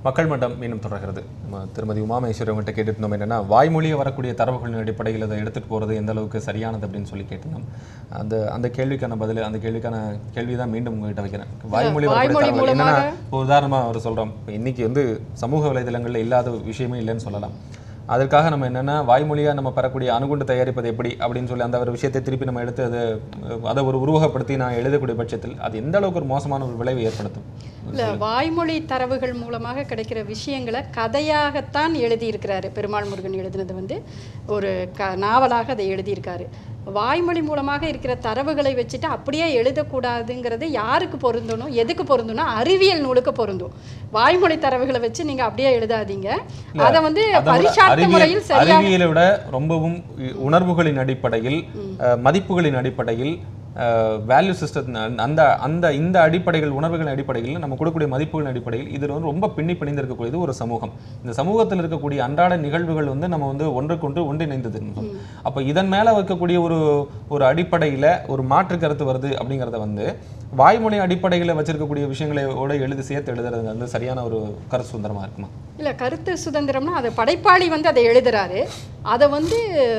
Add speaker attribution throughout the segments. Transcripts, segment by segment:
Speaker 1: மக்கள் மன்றம் மீண்டும் தொடர்கிறது நம்ம திருமதி உமாமேஸ்வரி அவங்ககிட்ட கேட்டுட்டு இருந்தோம் என்னன்னா வாய்மொழியை வரக்கூடிய தரவுகளின் அடிப்படையில் அதை எடுத்துட்டு போறது எந்த அளவுக்கு சரியானது அப்படின்னு சொல்லி கேட்டிருந்தோம் அந்த அந்த கேள்விக்கான பதில் அந்த கேள்விக்கான கேள்வி தான் மீண்டும் உங்ககிட்ட வைக்கிறேன் வாய்மொழி வரக்கூடிய
Speaker 2: வாய்மொழி
Speaker 1: தரவுகள் என்னன்னா
Speaker 2: மூலமாக-
Speaker 1: இப்போ உதாரணமா அவர் சொல்றோம் இப்போ இன்னைக்கு வந்து சமூக வலைதளங்கள்ல இல்லாத விஷயமே இல்லைன்னு சொல்லலாம் அதற்காக நம்ம என்னன்னா வாய்மொழியா நம்ம பெறக்கூடிய அணுகுண்டு தயாரிப்பது எப்படி அப்படின்னு சொல்லி அந்த ஒரு விஷயத்தை திருப்பி நம்ம எடுத்து அதை அதை ஒரு உருவகப்படுத்தி நான் எழுதக்கூடிய பட்சத்தில் அது எந்த அளவுக்கு ஒரு மோசமான ஒரு விளைவை ஏற்படுத்தும்
Speaker 2: இல்ல வாய்மொழி தரவுகள் மூலமாக கிடைக்கிற விஷயங்களை கதையாகத்தான் எழுதியிருக்கிறாரு பெருமாள் முருகன் எழுதினது வந்து ஒரு க நாவலாக அதை எழுதியிருக்காரு வாய்மொழி மூலமாக இருக்கிற தரவுகளை வச்சுட்டு அப்படியே எழுதக்கூடாதுங்கிறது யாருக்கு பொருந்தணும் எதுக்கு பொருந்தணும் அறிவியல் நூலுக்கு பொருந்தும் வாய்மொழி தரவுகளை வச்சு நீங்க அப்படியே எழுதாதீங்க அதை வந்து
Speaker 1: அதை விட
Speaker 2: பரிசார்த்த
Speaker 1: அறிவியல்
Speaker 2: முறையில் சரியாக
Speaker 1: அறிவியலை விட ரொம்பவும் உ- உணர்வுகளின் அடிப்படையில் அஹ், மதிப்புகளின் அடிப்படையில் வேல்யூ சிஸ்டம் அந்த அந்த இந்த அடிப்படைகள் உணர்வுகளின் அடிப்படையில் நம்ம கொடுக்கக்கூடிய மதிப்புகளின் அடிப்படையில் இது வந்து ரொம்ப பின்னி பிணைந்திருக்கக்கூடியது ஒரு சமூகம் இந்த சமூகத்தில் இருக்கக்கூடிய அன்றாட நிகழ்வுகள் வந்து நம்ம வந்து ஒன்றுக்கொன்று ஒன்றிணைந்தது அப்போ இதன் மேல வைக்கக்கூடிய ஒரு ஒரு அடிப்படையில ஒரு மாற்று கருத்து வருது அப்படிங்கிறத வந்து வாய்மொழி அடிப்படையில் வச்சிருக்கக்கூடிய விஷயங்களோட எழுதி சேர்த்து எழுதுறது வந்து சரியான ஒரு கருத்து சுதந்திரமா இருக்குமா
Speaker 2: இல்ல கருத்து சுதந்திரம்னா அது படைப்பாளி வந்து அதை எழுதுறாரு அதை வந்து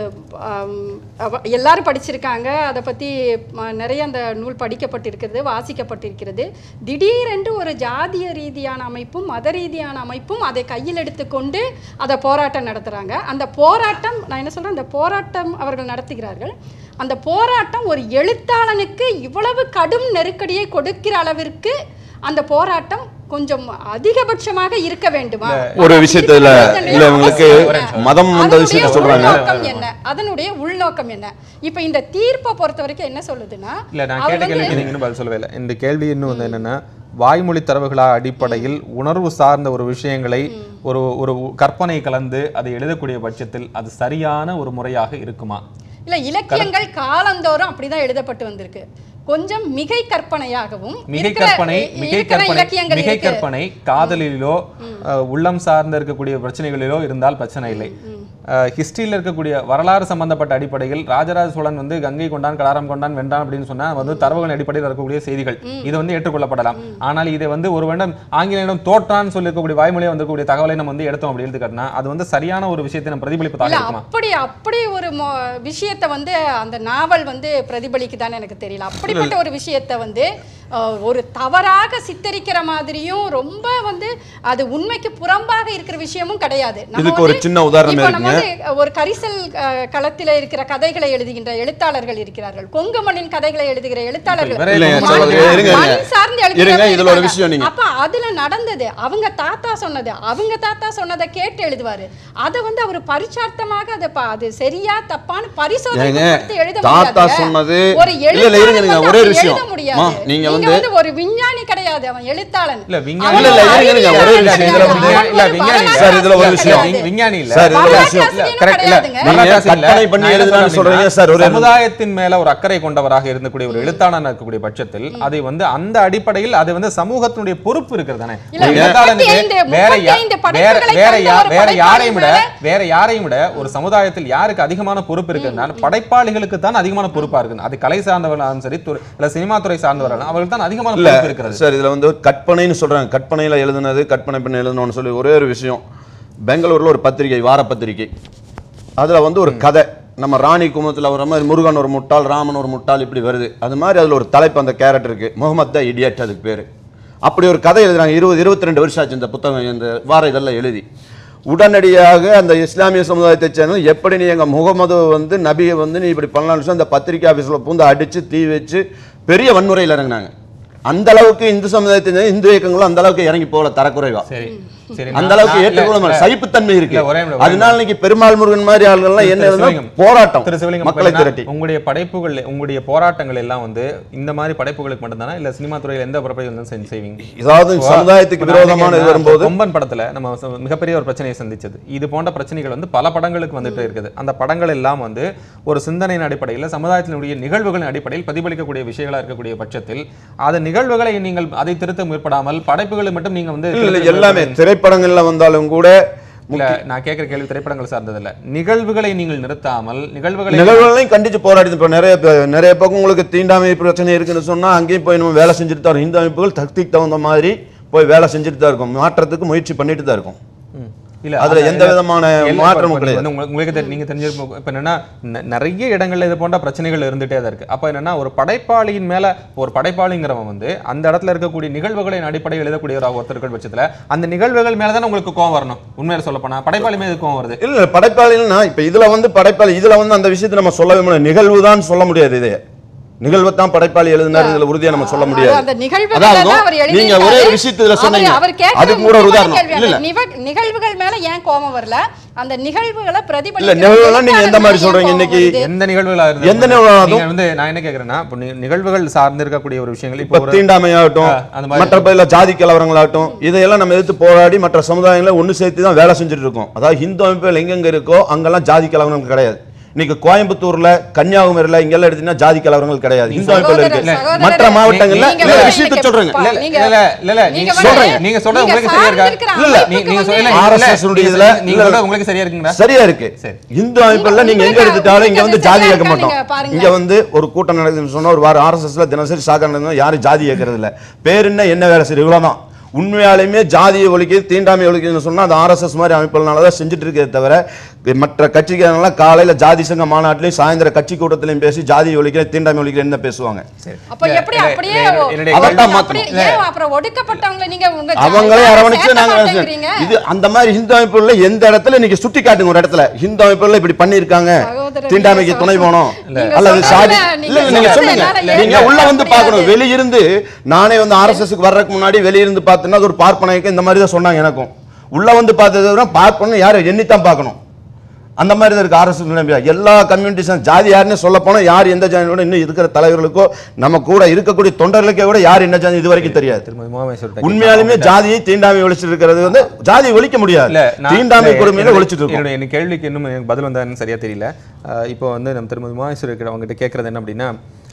Speaker 2: ஆம், அவ- எல்லாரும் படிச்சிருக்காங்க அதை பத்தி ம, நிறைய அந்த நூல் படிக்கப்பட்டிருக்கிறது வாசிக்கப்பட்டிருக்கிறது திடீரென்று ஒரு ஜாதிய ரீதியான அமைப்பும் மத ரீதியான அமைப்பும் அதை கையில் எடுத்துக்கொண்டு அதை போராட்டம் நடத்துறாங்க அந்த போராட்டம் நான் என்ன சொல்றேன் அந்த போராட்டம் அவர்கள் நடத்துகிறார்கள் அந்த போராட்டம் ஒரு எழுத்தாளனுக்கு இவ்வளவு கடும் நெருக்கடியை கொடுக்கிற அளவிற்கு அந்த போராட்டம் கொஞ்சம் அதிகபட்சமாக இருக்க வேண்டுமா
Speaker 3: ஒரு விஷயத்துல இல்ல இவங்களுக்கு
Speaker 2: அவசியம்
Speaker 3: மதம் வந்த
Speaker 2: அதனுடைய
Speaker 3: விஷயத்த சொல்றாங்க
Speaker 2: உள்நோக்கம் என்ன அதனுடைய உள்நோக்கம் என்ன இப்ப இந்த தீர்ப்பை பொறுத்த வரைக்கும் என்ன சொல்லுதுன்னா
Speaker 1: இல்ல நான்
Speaker 2: அவர்
Speaker 1: கேட்ட
Speaker 2: வந்து-
Speaker 1: கேள்விக்கு நீங்க இன்னும் பதில் சொல்லவே இல்லை இந்த கேள்வி இன்னும் வந்து என்னன்னா வாய்மொழி தரவுகளா அடிப்படையில் உணர்வு சார்ந்த ஒரு விஷயங்களை ஒரு ஒரு கற்பனை கலந்து அதை எழுதக்கூடிய பட்சத்தில் அது சரியான ஒரு முறையாக இருக்குமா
Speaker 2: இல்ல இலக்கியங்கள் காலந்தோறும் அப்படிதான் எழுதப்பட்டு வந்திருக்கு கொஞ்சம் மிகை கற்பனையாகவும்
Speaker 1: மிகை
Speaker 2: இருக்கிற-
Speaker 1: கற்பனை மிகை
Speaker 2: இருக்கிற
Speaker 1: கற்பனை
Speaker 2: இலக்கியங்கள்
Speaker 1: மிகை
Speaker 2: இருக்கு.
Speaker 1: கற்பனை காதலிலோ அஹ், உள்ளம் சார்ந்த இருக்கக்கூடிய பிரச்சனைகளிலோ இருந்தால் பிரச்சனை இல்லை ஹிஸ்டரியில் இருக்கக்கூடிய வரலாறு சம்பந்தப்பட்ட அடிப்படையில் ராஜராஜ சோழன் வந்து கங்கை கொண்டான் கடாரம் கொண்டான் வென்றான் அப்படின்னு சொன்னா அது வந்து தரவுகளின் அடிப்படையில் இருக்கக்கூடிய செய்திகள் இது வந்து ஏற்றுக்கொள்ளப்படலாம் ஆனால் இதை வந்து ஒரு வேண்டம் ஆங்கிலேயம் தோற்றான்னு சொல்லி இருக்கக்கூடிய வாய்மொழியை வந்திருக்கக்கூடிய தகவலை நம்ம வந்து எடுத்தோம் அப்படி எடுத்துக்கிட்டோம்னா அது வந்து சரியான ஒரு விஷயத்தை நம்ம பிரதிபலிப்பதாக
Speaker 2: இல்ல
Speaker 1: இருக்குமா
Speaker 2: அப்படி அப்படி ஒரு மொ- விஷயத்தை வந்து அந்த நாவல் வந்து பிரதிபலிக்குதான்னு எனக்கு தெரியல அப்படிப்பட்ட ஒரு விஷயத்தை வந்து அஹ், ஒரு தவறாக சித்தரிக்கிற மாதிரியும் ரொம்ப வந்து அது உண்மைக்கு புறம்பாக இருக்கிற விஷயமும் கிடையாது நம்ம
Speaker 3: இதுக்கு ஒரு
Speaker 2: வந்து-
Speaker 3: சின்ன உதாரணம்
Speaker 2: இப்போ நம்ம
Speaker 3: இருக்குங்க.
Speaker 2: வந்து ஒரு கரிசல் அஹ், களத்தில இருக்கிற கதைகளை எழுதுகின்ற எழுத்தாளர்கள் இருக்கிறார்கள் கொங்கு மண்ணின் கதைகளை எழுதுகிற எழுத்தாளர்கள்
Speaker 1: இவரே
Speaker 3: இல்லைங்க,
Speaker 2: மண்
Speaker 3: சகோதரி, இருங்க,
Speaker 2: மண்
Speaker 3: இருங்க.
Speaker 2: சார்ந்து
Speaker 3: இருங்க,
Speaker 2: எழுதுகிறவங்க
Speaker 3: இதுல ஒரு
Speaker 2: இருக்காங்க.
Speaker 3: விஷயம் நீங்க-
Speaker 2: அப்ப அதுல நடந்தது அவங்க தாத்தா சொன்னது அவங்க தாத்தா சொன்னதை கேட்டு எழுதுவாரு அதை வந்து அவர் பரிச்சார்த்தமாக அதை ப- அது சரியா தப்பான்னு பரிசோதனை
Speaker 3: ஏங்க,
Speaker 2: கொடுத்து எழுத
Speaker 3: தாத்தா
Speaker 2: முடியாதுங்க.
Speaker 3: சொன்னது
Speaker 2: ஒரு
Speaker 3: இல்ல, இல்ல, இருங்க,
Speaker 2: எழுத்தாளன்
Speaker 3: இருங்க,
Speaker 2: வந்து
Speaker 3: ஒரே
Speaker 2: அப்படி
Speaker 3: விஷயம்.
Speaker 2: எழுத முடியாது.
Speaker 3: மா, நீங்க
Speaker 2: நீங்க
Speaker 3: வந்து-
Speaker 2: வந்து ஒரு விஞ்ஞானி கிடையாது அவன் எழுத்தாளன்
Speaker 1: இல்ல விஞ்ஞானி
Speaker 2: அவன்
Speaker 3: இல்ல, இல்ல,
Speaker 2: ஒரு
Speaker 3: இருங்க, இருங்க, ஒரே
Speaker 2: அறிவியலாளன்
Speaker 3: விஷயம்.
Speaker 2: கிடையாது.
Speaker 3: இதுல வந்து-
Speaker 2: அவன்
Speaker 1: இல்ல,
Speaker 2: ஒரு
Speaker 1: விஞ்ஞானி
Speaker 2: வரலாற்று
Speaker 3: சார், இதுல ஒரு
Speaker 2: ஆசிரியர்
Speaker 3: விஷயம்.
Speaker 2: கிடையாது.
Speaker 1: விஞ்ஞானி இல்ல
Speaker 3: சார், இதுல ஒரு
Speaker 2: வரலாற்று
Speaker 3: விஷயம்.
Speaker 2: ஆசிரியரும்
Speaker 1: correct இல்ல.
Speaker 2: கிடையாதுங்க.
Speaker 3: நீங்க
Speaker 1: வரலாற்று இல்ல.
Speaker 3: கற்பனை பண்ணி
Speaker 1: நான் என்ன
Speaker 3: எழுதுனான்னு
Speaker 1: சொல்றேன்
Speaker 3: சொல்றீங்க
Speaker 1: அப்படின்னா,
Speaker 3: சார், ஒரு-
Speaker 1: சமுதாயத்தின் மேல ஒரு அக்கறை கொண்டவராக இருந்தக்கூடிய ஒரு எழுத்தாளனா இருக்கக்கூடிய பட்சத்தில் அதை வந்து அந்த அடிப்படையில் அது வந்து சமூகத்தினுடைய பொறுப்பு இருக்கிறது தானே
Speaker 2: இல்ல,
Speaker 1: ஒரு எழுத்தாளனுக்கு
Speaker 2: 35
Speaker 1: வேற யா-
Speaker 2: 35
Speaker 1: வேற
Speaker 2: படைப்புகளை
Speaker 1: வேற யா-
Speaker 2: தந்த ஒரு
Speaker 1: வேற யாரையும் விட
Speaker 2: படைப்பாளி
Speaker 1: வேற யாரையும் விட ஒரு சமுதாயத்தில் யாருக்கு அதிகமான பொறுப்பு இருக்குன்னா படைப்பாளிகளுக்கு தான் அதிகமான பொறுப்பா இருக்கு அது கலை சார்ந்தவர்களாலும் சரி துறை- இல்ல சினிமா துறை சார்ந்தவர்கள் அவர்களுக்கு தான் அதிகமான
Speaker 3: இல்ல
Speaker 1: பொறுப்பு இருக்கிறது
Speaker 3: சார் இதுல வந்து கற்பனைன்னு சொல்றாங்க கற்பனையில எழுதுனது கற்பனை பண்ணி எழுதணும்னு சொல்லி ஒரே ஒரு விஷயம் பெங்களூர்ல ஒரு பத்திரிகை வார பத்திரிகை அதுல வந்து ஒரு கதை நம்ம ராணி குமத்துல வர மாதிரி முருகன் ஒரு முட்டாள் ராமன் ஒரு முட்டாள் இப்படி வருது அது மாதிரி அதுல ஒரு தலைப்பு அந்த கேரக்டருக்கு முகமது த இடியட் அதுக்கு பேரு அப்படி ஒரு கதை எழுதுறாங்க இருபது இருபத்தி ரெண்டு வருஷம் ஆச்சு இந்த புத்தகம் இந்த வார இதெல்லாம் எழுதி உடனடியாக அந்த இஸ்லாமிய சமுதாயத்தை சேர்ந்த எப்படி நீ எங்க முகமது வந்து நபியை வந்து நீ இப்படி பண்ணலாம்னு சொல்லி அந்த பத்திரிகை ஆபீஸ்ல பூந்து அடிச்சு தீ வச்சு பெரிய வன்முறையில் இறங்குனாங்க அந்த அளவுக்கு இந்து சமுதாயத்தின் இந்து இயக்கங்களும் அந்த அளவுக்கு இறங்கி போகல தரக்குறைவா
Speaker 1: சரி சரி
Speaker 3: அந்த
Speaker 1: நான்-
Speaker 3: அளவுக்கு
Speaker 1: நான்-
Speaker 3: ஏற்றுக்கொள்ள
Speaker 1: இல்ல,
Speaker 3: முடியல.
Speaker 1: இல்ல.
Speaker 3: சகிப்புத்தன்மை இருக்கு
Speaker 1: இல்ல, ஒரே நிமிடம், ஒரே
Speaker 3: அதனால இன்னைக்கு பெருமாள் முருகன் மாதிரி ஆளுகள்லாம் என்ன
Speaker 1: திரு
Speaker 3: எழுதுனா
Speaker 1: சிவலிங்கம்.
Speaker 3: போராட்டம்
Speaker 1: திரு சிவலிங்கம்
Speaker 3: மக்களை
Speaker 1: பார்த்தீங்கன்னா,
Speaker 3: திரட்டி
Speaker 1: உங்களுடைய படைப்புகள் உங்களுடைய போராட்டங்கள் எல்லாம் வந்து இந்த மாதிரி படைப்புகளுக்கு மட்டும்தானா இல்ல சினிமா துறையில எந்த படைப்பை வந்து செஞ்சு செய்வீங்க
Speaker 3: ஏதாவது சமுதாயத்துக்கு
Speaker 1: இப்ப நான்
Speaker 3: விரோதமான இது
Speaker 1: கேட்கிறேன்,
Speaker 3: வரும்போது
Speaker 1: கொம்பன் படத்துல நம்ம ச- மிகப்பெரிய ஒரு பிரச்சனையை சந்திச்சது இது போன்ற பிரச்சனைகள் வந்து பல படங்களுக்கு வந்துட்டு இருக்குது அந்த படங்கள் எல்லாம் வந்து ஒரு சிந்தனையின் அடிப்படையில் சமுதாயத்தினுடைய நிகழ்வுகளின் அடிப்படையில் பிரதிபலிக்கக்கூடிய விஷயங்களா இருக்கக்கூடிய பட்சத்தில் அது நிகழ்வுகளை நீங்கள் அதை திருத்த முற்படாமல் படைப்புகளை மட்டும் நீங்க வந்து
Speaker 3: இல்ல, இல்ல,
Speaker 1: திருத்த
Speaker 3: எல்லாமே
Speaker 1: முற்படுறீங்க.
Speaker 3: திரைப்படங்கள்ல வந்தாலும் கூட
Speaker 1: இல்ல நான் கேட்கிற கேள்வி திரைப்படங்கள் சார்ந்ததில்ல நிகழ்வுகளை நீங்கள் நிறுத்தாமல் நிகழ்வுகளை
Speaker 3: நிகழ்வுகளையும் கண்டிச்சு போராடி இப்போ நிறைய பே- நிறைய பக்கம் உங்களுக்கு தீண்டாமை பிரச்சனை இருக்குன்னு சொன்னா அங்கேயும் போய் நம்ம வேலை செஞ்சுட்டு தரோம் இந்து அமைப்புகள் சக்திக்கு தகுந்த மாதிரி போய் வேலை செஞ்சுட்டு தான் இருக்கும் மாற்றத்துக்கு முயற்சி பண்ணிட்டு தான் இருக்கும்
Speaker 1: ம். இல்ல
Speaker 3: அதுல
Speaker 1: அது-
Speaker 3: எந்த விதமான
Speaker 1: இல்ல,
Speaker 3: மாற்றமும்
Speaker 1: இப்ப
Speaker 3: கிடையாது.
Speaker 1: வந்து உங்களுக்கு- உங்களுக்கு தெரி- நீங்க தெரிஞ்சிருப்போம் இப்ப என்னன்னா ந- நிறைய இடங்கள்ல இது போன்ற பிரச்சனைகள் இருந்துட்டே தான் இருக்கு அப்ப என்னன்னா ஒரு படைப்பாளியின் மேல ஒரு படைப்பாளிங்கிறவன் வந்து அந்த இடத்துல இருக்கக்கூடிய நிகழ்வுகளின் அடிப்படையில் எழுதக்கூடியவராக ஒருத்தர்கள் பட்சத்துல அந்த நிகழ்வுகள் மேல தானே உங்களுக்கு கோவம் வரணும் உண்மையில சொல்ல போனா படைப்பாளி மேல எதுக்கு கோவம் வருது
Speaker 3: இல்ல இல்ல, படைப்பாளின்னா இப்ப இதுல வந்து படைப்பாளி இதுல வந்து அந்த விஷயத்தை நம்ம சொல்லவே முடியாது நிகழ்வு தான் சொல்ல முடியாது இதே நிகழ்வை தான் படைப்பாளி எழுதினார் இதுல உறுதியா நம்ம சொல்ல முடியாது
Speaker 2: அந்த நிகழ்வுகள்
Speaker 3: அதாவது
Speaker 2: தான் அவர்
Speaker 3: நீங்க ஒரே
Speaker 2: எழுதியிருக்காரு.
Speaker 3: ஒரு விஷயத்தை இதுல
Speaker 2: அவர்-
Speaker 3: சொன்னீங்க
Speaker 2: அவர் கேட்கிற
Speaker 3: அதுக்கு கூட ஒரு
Speaker 2: முக்கியமான
Speaker 3: உதாரணம்
Speaker 2: கேள்வி,
Speaker 3: இல்ல இல்ல
Speaker 2: அந்த நிவ- நிகழ்வுகள் மேல ஏன் கோபம் வரல அந்த நிகழ்வுகளை
Speaker 3: இல்ல
Speaker 2: பிரதிபலிக்கிற
Speaker 3: நிகழ்வுகள்லாம் நீங்க எந்த மாதிரி
Speaker 2: எழுத்தாளர்
Speaker 3: சொல்றீங்க
Speaker 2: ஏன்
Speaker 3: இன்னைக்கு
Speaker 2: கோபம் வருது?
Speaker 1: எந்த நிகழ்வுகளா இருந்து
Speaker 3: எந்த நிகழ்வாகும்?
Speaker 1: நீங்க வந்து நான் என்ன கேக்குறேன்னா இப்போ நி- நிகழ்வுகள் சார்ந்து இருக்கக்கூடிய ஒரு விஷயங்கள் இப்போ
Speaker 3: இப்ப
Speaker 1: ஒரு
Speaker 3: தீண்டாமையாகட்டும்
Speaker 1: ஆ, அந்த மாதிரி
Speaker 3: மற்ற பயில ஜாதி கலவரங்களாகட்டும் இதையெல்லாம் நம்ம எதிர்த்து போராடி மற்ற சமுதாயங்களை ஒண்ணு சேர்த்து தான் வேலை செஞ்சுட்டு இருக்கோம் அதாவது ஹிந்து அமைப்புகள் எங்கெங்க இருக்கோ அங்கெல்லாம் ஜாதி கலவரங்கள் கிடையாது இன்னைக்கு கோயம்புத்தூர்ல கன்னியாகுமரியில இங்கெல்லாம் எடுத்தீங்கன்னா ஜாதி கலவரங்கள் கிடையாது ஹிந்து அமைப்புகள்
Speaker 2: சகோதரர்,
Speaker 3: இருக்கு
Speaker 2: சகோதரர்,
Speaker 3: மற்ற மாவட்டங்கள்ல
Speaker 2: நீங்க
Speaker 3: இல்ல
Speaker 2: வந்து
Speaker 3: விஷயத்தை
Speaker 2: இன்னைக்கு
Speaker 3: சொல்றேங்க
Speaker 2: பா-
Speaker 1: இல்ல,
Speaker 2: நீங்க-
Speaker 1: இல்ல, இல்ல, இல்ல,
Speaker 2: நீங்க
Speaker 1: நீங்க
Speaker 2: வந்து-
Speaker 1: சொல்றீங்க. நீங்க சொல்றது
Speaker 2: நீங்க
Speaker 1: உங்களுக்கு சரியா இருக்கா?
Speaker 2: சார்ந்திருக்கிற
Speaker 3: இல்ல, இல்ல,
Speaker 2: அமைப்புக்கு
Speaker 1: நீங்க
Speaker 2: வந்து-
Speaker 1: சொல்ல
Speaker 3: இல்ல,
Speaker 1: இல்ல,
Speaker 3: RSS உடைய
Speaker 1: நீங்க
Speaker 3: இதுல-
Speaker 1: நீங்க
Speaker 3: இல்ல.
Speaker 1: சொல்றது உங்களுக்கு சரியா இருக்குங்களா
Speaker 3: சரியா இருக்கு
Speaker 1: சரி.
Speaker 3: இந்து அமைப்புல நீங்க எங்க
Speaker 2: உங்களுக்கு-
Speaker 3: எடுத்துட்டாலும் இங்க வந்து
Speaker 2: உங்களுக்கு
Speaker 3: ஜாதி
Speaker 2: சரியா
Speaker 3: கேட்க
Speaker 2: இருக்கா
Speaker 3: மாட்டோம்
Speaker 2: நீங்க பாருங்க.
Speaker 3: இங்க வந்து ஒரு கூட்டம் நடக்குதுன்னு சொன்னா ஒரு வாரம் ஆர்எஸ்எஸ்ல தினசரி சாக்கடை நடந்தா யாரும் ஜாதி கேட்கறது இல்ல பேர் என்ன என்ன வேலை சரி இவ்வளவுதான் உண்மையாலுமே ஜாதியை ஒழிக்குது தீண்டாமை ஒழிக்குதுன்னு சொன்னா அது ஆர்எஸ்எஸ் மாதிரி அமைப்புகள்னால தான் செஞ்சுட்டு இருக்கே தவிர மற்ற கட்சிக்காரங்களாம் காலையில ஜாதி சங்க மாநாட்டிலையும் சாயந்தர கட்சி கூட்டத்திலையும் பேசி ஜாதி ஒழிக்கிற தீண்டாமை ஒழிக்கிறேன்னு தான் பேசுவாங்க
Speaker 1: சரி.
Speaker 2: அப்ப
Speaker 1: இல்ல,
Speaker 2: எப்படி
Speaker 1: இல்ல,
Speaker 2: அப்படியே
Speaker 1: இல்ல, என்னுடைய- என்னுடைய
Speaker 3: அதான்
Speaker 1: கேள்வி-
Speaker 3: மாத்தணும்.
Speaker 2: அப்படியே ஏன் அப்புறம் ஒடுக்கப்பட்டவங்களை நீங்க உங்க ஜா-
Speaker 3: அவங்களே
Speaker 2: ஜாதியில
Speaker 3: அரவணைச்சு
Speaker 2: சேர்க்க
Speaker 3: நாங்க
Speaker 2: மாட்டேங்கிறீங்க.
Speaker 3: இது அந்த மாதிரி ஹிந்து அமைப்புல எந்த இடத்துல நீங்க சுட்டி காட்டுங்க ஒரு இடத்துல ஹிந்து அமைப்புல இப்படி பண்ணிருக்காங்க
Speaker 2: சகோதரர்,
Speaker 3: தீண்டாமைக்கு
Speaker 2: நீங்க
Speaker 3: துணை போனோம்
Speaker 2: நீங்க
Speaker 3: அல்லது
Speaker 2: சொல்றது
Speaker 3: சாதி
Speaker 2: நீங்க
Speaker 3: இல்ல இல்ல, நீங்க
Speaker 2: சொல்றது
Speaker 3: சொல்லுங்க
Speaker 2: என்னால
Speaker 3: நீங்க
Speaker 2: ஏத்துக்க
Speaker 3: உள்ள வந்து
Speaker 2: முடியாது.
Speaker 3: பார்க்கணும் வெளியிருந்து நானே வந்து ஆர்எஸ்எஸ்க்கு வர்றதுக்கு முன்னாடி வெளியிருந்து பார்த்தேன்னா அது ஒரு பார்ப்பனைக்கு இந்த மாதிரி தான் சொன்னாங்க எனக்கும் உள்ள வந்து பார்த்ததை விட பார்ப்பனும் யாரை எண்ணித்தான் பார்க்கணும் அந்த மாதிரி தான் இருக்கு ஆர்எஸ்எஸ் எல்லா கம்யூனிட்டிஸும் ஜாதி யாருன்னு சொல்ல போனா யார் எந்த ஜாதியோட இன்னும் இருக்கிற தலைவர்களுக்கோ நம்ம கூட இருக்கக்கூடிய தொண்டர்களுக்கே கூட யார் என்ன ஜாதி இது வரைக்கும் தெரியாது
Speaker 1: திருமதி முகாமேஸ்வர்கிட்ட
Speaker 3: உண்மையாலுமே ஜாதியை தீண்டாமை ஒழிச்சிட்டு இருக்கிறது வந்து ஜாதியை ஒழிக்க முடியாது
Speaker 1: இல்ல நான்
Speaker 3: தீண்டாமை
Speaker 1: இல்ல,
Speaker 3: கொடுமையில
Speaker 1: என்னுடைய-
Speaker 3: ஒழிச்சிட்டு இருக்கோம்
Speaker 1: என்னுடைய என் கேள்விக்கு இன்னும் எனக்கு பதில் வந்தான்னு சரியா தெரியல அஹ் இப்போ வந்து நம்ம திருமதி உமாசேஸ்வரி அவங்ககிட்ட கேட்கறது என்ன அப்படின்னா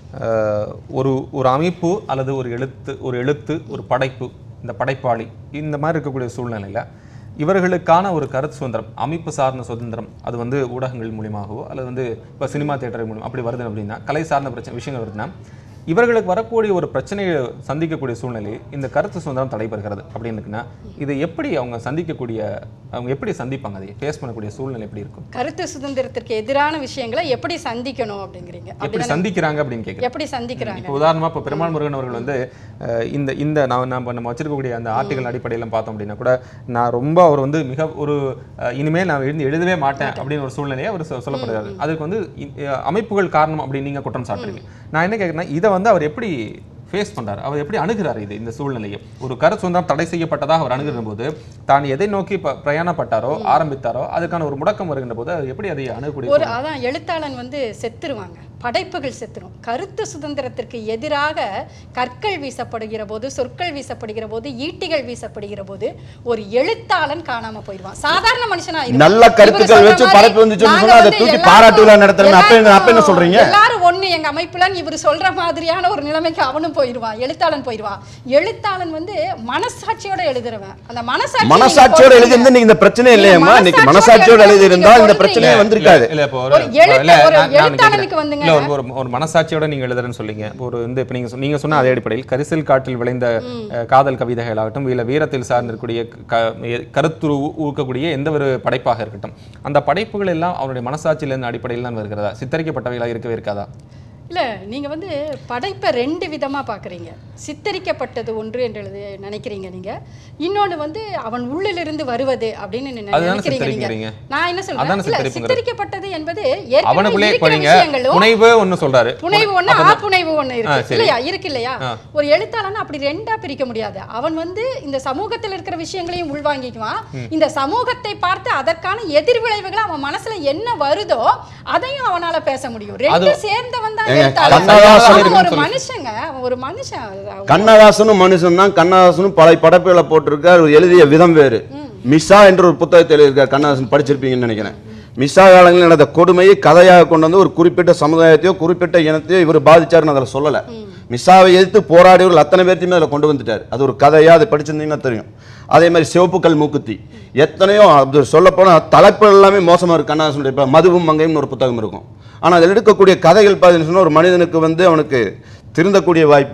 Speaker 1: அஹ் ஒரு ஒரு அமைப்பு அல்லது ஒரு எழுத்து ஒரு எழுத்து ஒரு படைப்பு இந்த படைப்பாளி இந்த மாதிரி இருக்கக்கூடிய சூழ்நிலையில இவர்களுக்கான ஒரு கருத்து சுதந்திரம் அமைப்பு சார்ந்த சுதந்திரம் அது வந்து ஊடகங்கள் மூலியமாகவோ அல்லது வந்து இப்போ சினிமா தியேட்டர் மூலியம் அப்படி வருது அப்படின்னா கலை சார்ந்த பிரச்சனை விஷயங்கள் வருதுன்னா இவர்களுக்கு வரக்கூடிய ஒரு பிரச்சனையை சந்திக்கக்கூடிய சூழ்நிலை இந்த கருத்து சுதந்திரம் தடைபெறுகிறது அப்படின்னு இருக்குன்னா இதை எப்படி அவங்க சந்திக்கக்கூடிய அவங்க எப்படி சந்திப்பாங்க அதை ஃபேஸ் பண்ணக்கூடிய சூழ்நிலை எப்படி இருக்கும்
Speaker 2: கருத்து சுதந்திரத்திற்கு எதிரான விஷயங்களை எப்படி சந்திக்கணும் அப்படிங்கிறீங்க
Speaker 1: எப்படி
Speaker 2: அப்படிதானே?
Speaker 1: சந்திக்கிறாங்க அப்படின்னு கேட்குறேன்
Speaker 2: எப்படி சந்திக்கிறாங்க
Speaker 1: இப்போ உதாரணமா இப்போ பெருமாள் முருகன் அவர்கள் வந்து அஹ், இந்த இந்த நான் நம்ம நம்ம வச்சிருக்கக்கூடிய அந்த ஆர்டிகல் அடிப்படையில் பார்த்தோம் அப்படின்னா கூட நான் ரொம்ப அவர் வந்து மிக ஒரு அஹ், இனிமேல் நான் எழுந்து எழுதவே மாட்டேன் அப்படின்னு ஒரு சூழ்நிலையை அவர் சொ- சொல்லப்படுறாரு அதுக்கு வந்து இ- அஹ், அமைப்புகள் காரணம் அப்படின்னு நீங்க குற்றம் சாட்டுறீங்க நான் என்ன கேட்குறேன்னா இதை வந்து அவர் எப்படி ஃபேஸ் பண்றாரு அவர் எப்படி அணுகிறாரு இது இந்த சூழ்நிலையை ஒரு கருத்து சுதந்திரம் தடை செய்யப்பட்டதாக அவர் அணுகிற போது தான் எதை நோக்கி ப- பிரயாணப்பட்டாரோ ஆரம்பித்தாரோ அதுக்கான ஒரு முடக்கம் வருகின்ற போது அவர் எப்படி அதை அணுகக்கூடிய
Speaker 2: ஒரு அதான் எழுத்தாளன் வந்து செத்துருவாங்க படைப்புகள் செத்துரும் கருத்து சுதந்திரத்திற்கு எதிராக கற்கள் வீசப்படுகிற போது சொற்கள் வீசப்படுகிற போது ஈட்டிகள் வீசப்படுகிற போது ஒரு எழுத்தாளன் காணாம போயிடுவான் சாதாரண மனுஷனா இருப்பான்.
Speaker 3: நல்ல கருத்துக்கள்
Speaker 2: இவரு
Speaker 3: வச்சு
Speaker 2: சொல்ற
Speaker 3: படைப்பு
Speaker 2: மாதிரி
Speaker 3: வந்துச்சுன்னு
Speaker 2: நாங்க
Speaker 3: சொன்னா அதை
Speaker 2: வந்து
Speaker 3: தூக்கி
Speaker 2: எல்லாரும்
Speaker 3: பாராட்டு விழா நடத்துறோமே. அப்ப என்ன- அப்ப என்ன சொல்றீங்க?
Speaker 2: எல்லாரும் ஒண்ணு எங்க அமைப்புல இவர் சொல்ற மாதிரியான ஒரு நிலைமைக்கு அவனும் போயிடுவான் எழுத்தாளன் போயிடுவான் எழுத்தாளன் வந்து மனசாட்சியோட எழுதுறவன் அந்த மனசாட்சி
Speaker 3: மனசாட்சியோட எழுதியிருந்தா இன்னைக்கு இந்த பிரச்சனை இல்லையம்மா இன்னைக்கு மனசாட்சியோட எழுதி இருந்தா இந்த பிரச்சனையே வந்திருக்காது
Speaker 1: இல்ல இப்போ
Speaker 2: ஒரு எழுத்து-
Speaker 1: இல்ல,
Speaker 2: ஒரு
Speaker 1: நான்- நான்
Speaker 2: எழுத்தாளனுக்கு
Speaker 1: கேட்கிறேன்.
Speaker 2: வந்துங்க.
Speaker 1: இல்ல, ஒரு- ஒரு ஒரு மனசாட்சியோட நீங்க எழுதுறேன்னு சொல்லிங்க இப்போ ஒரு வந்து இப்போ நீங்க சொ- நீங்க சொன்ன அதே அடிப்படையில் கரிசல் காட்டில் விளைந்த அஹ், காதல் கவிதைகளாகட்டும் இல்ல வீரத்தில் சார்ந்திருக்கக்கூடிய க- எ- கருத்துரு ஊ- ஊக்கக்கூடிய எந்த ஒரு படைப்பாக இருக்கட்டும் அந்த படைப்புகள் எல்லாம் அவருடைய மனசாட்சியிலிருந்து அடிப்படையில் தான் வருகிறதா சித்தரிக்கப்பட்டவைகளாக இருக்கவே இருக்காதா
Speaker 2: இல்ல நீங்க வந்து படைப்பை ரெண்டு விதமா பாக்குறீங்க சித்தரிக்கப்பட்டது ஒன்று என்று எழுதி நினைக்கிறீங்க நீங்க இன்னொன்னு வந்து அவன் உள்ளிலிருந்து வருவது அப்படின்னு நீ
Speaker 1: அதுதானே
Speaker 2: நினைக்கிறீங்க நீங்க
Speaker 1: சித்தரிக்கிறீங்க.
Speaker 2: நான் என்ன
Speaker 1: அதானே
Speaker 2: சொல்றேன் இல்ல
Speaker 1: சித்தரிப்புங்கிறது.
Speaker 2: சித்தரிக்கப்பட்டது என்பது ஏற்கனவே
Speaker 1: அவனுக்குள்ளே இப்போ
Speaker 2: இருக்கிற
Speaker 1: நீங்க
Speaker 2: விஷயங்களும்
Speaker 1: புனைவு ஒண்ணு சொல்றாரு
Speaker 2: புனைவு ஒண்ணு
Speaker 1: அப்ப
Speaker 2: ஆப்புனைவு ஒண்ணு
Speaker 1: ஆ,
Speaker 2: இருக்கு
Speaker 1: சரி.
Speaker 2: இல்லையா இருக்கு இல்லையா
Speaker 1: ஆ.
Speaker 2: ஒரு எழுத்தாளன் அப்படி ரெண்டா பிரிக்க முடியாது அவன் வந்து இந்த சமூகத்தில் இருக்கிற விஷயங்களையும் உள்வாங்கிக்குவான் இந்த சமூகத்தை பார்த்து அதற்கான எதிர்விளைவுகள் அவன் மனசுல என்ன வருதோ அதையும் அவனால பேச முடியும் ரெண்டு சேர்ந்தவன் தான்
Speaker 3: ஏங்க,
Speaker 2: எழுத்தாளன்
Speaker 3: கண்ணதாசன்
Speaker 2: அவன்
Speaker 1: இருக்குன்னு
Speaker 2: ஒரு
Speaker 1: சொல்லு.
Speaker 2: மனுஷங்க அவன் ஒரு மனுஷன் அது-
Speaker 3: கண்ணதாசனும் மனுஷன் தான் கண்ணதாசனும் பல படைப்புகளை போட்டிருக்கார் அவர் எழுதிய விதம் வேறு மிஸ்ஸா என்ற ஒரு புத்தகத்தை எழுதியிருக்கார் கண்ணதாசன் படிச்சிருப்பீங்கன்னு நினைக்கிறேன் மிஸ்ஸா காலங்களில் நடந்த கொடுமையை கதையாக கொண்டு வந்து ஒரு குறிப்பிட்ட சமுதாயத்தையோ குறிப்பிட்ட இனத்தையோ இவர் பாதிச்சாருன்னு அதில் சொல்லலை மிஸ்ஸாவை எதிர்த்து போராடியவர்கள் அத்தனை பேர்த்தையுமே அதில் கொண்டு வந்துட்டார் அது ஒரு கதையா அதை படிச்சிருந்தீங்கன்னா தெரியும் அதே மாதிரி சிவப்புக்கல் மூக்குத்தி எத்தனையோ அது சொல்லப்போனால் தலைப்பு எல்லாமே மோசமாக இருக்கு கண்ணதாசனுடைய இப்போ மதுவும் மங்கையும் ஒரு புத்தகம் இருக்கும் ஆனால் அதில் எடுக்கக்கூடிய கதைகள் பார்த்தீங்கன்னு சொன்னா ஒரு மனிதனுக்கு வந்து அவனுக்கு திருந்தக்கூடிய வாய்ப்பு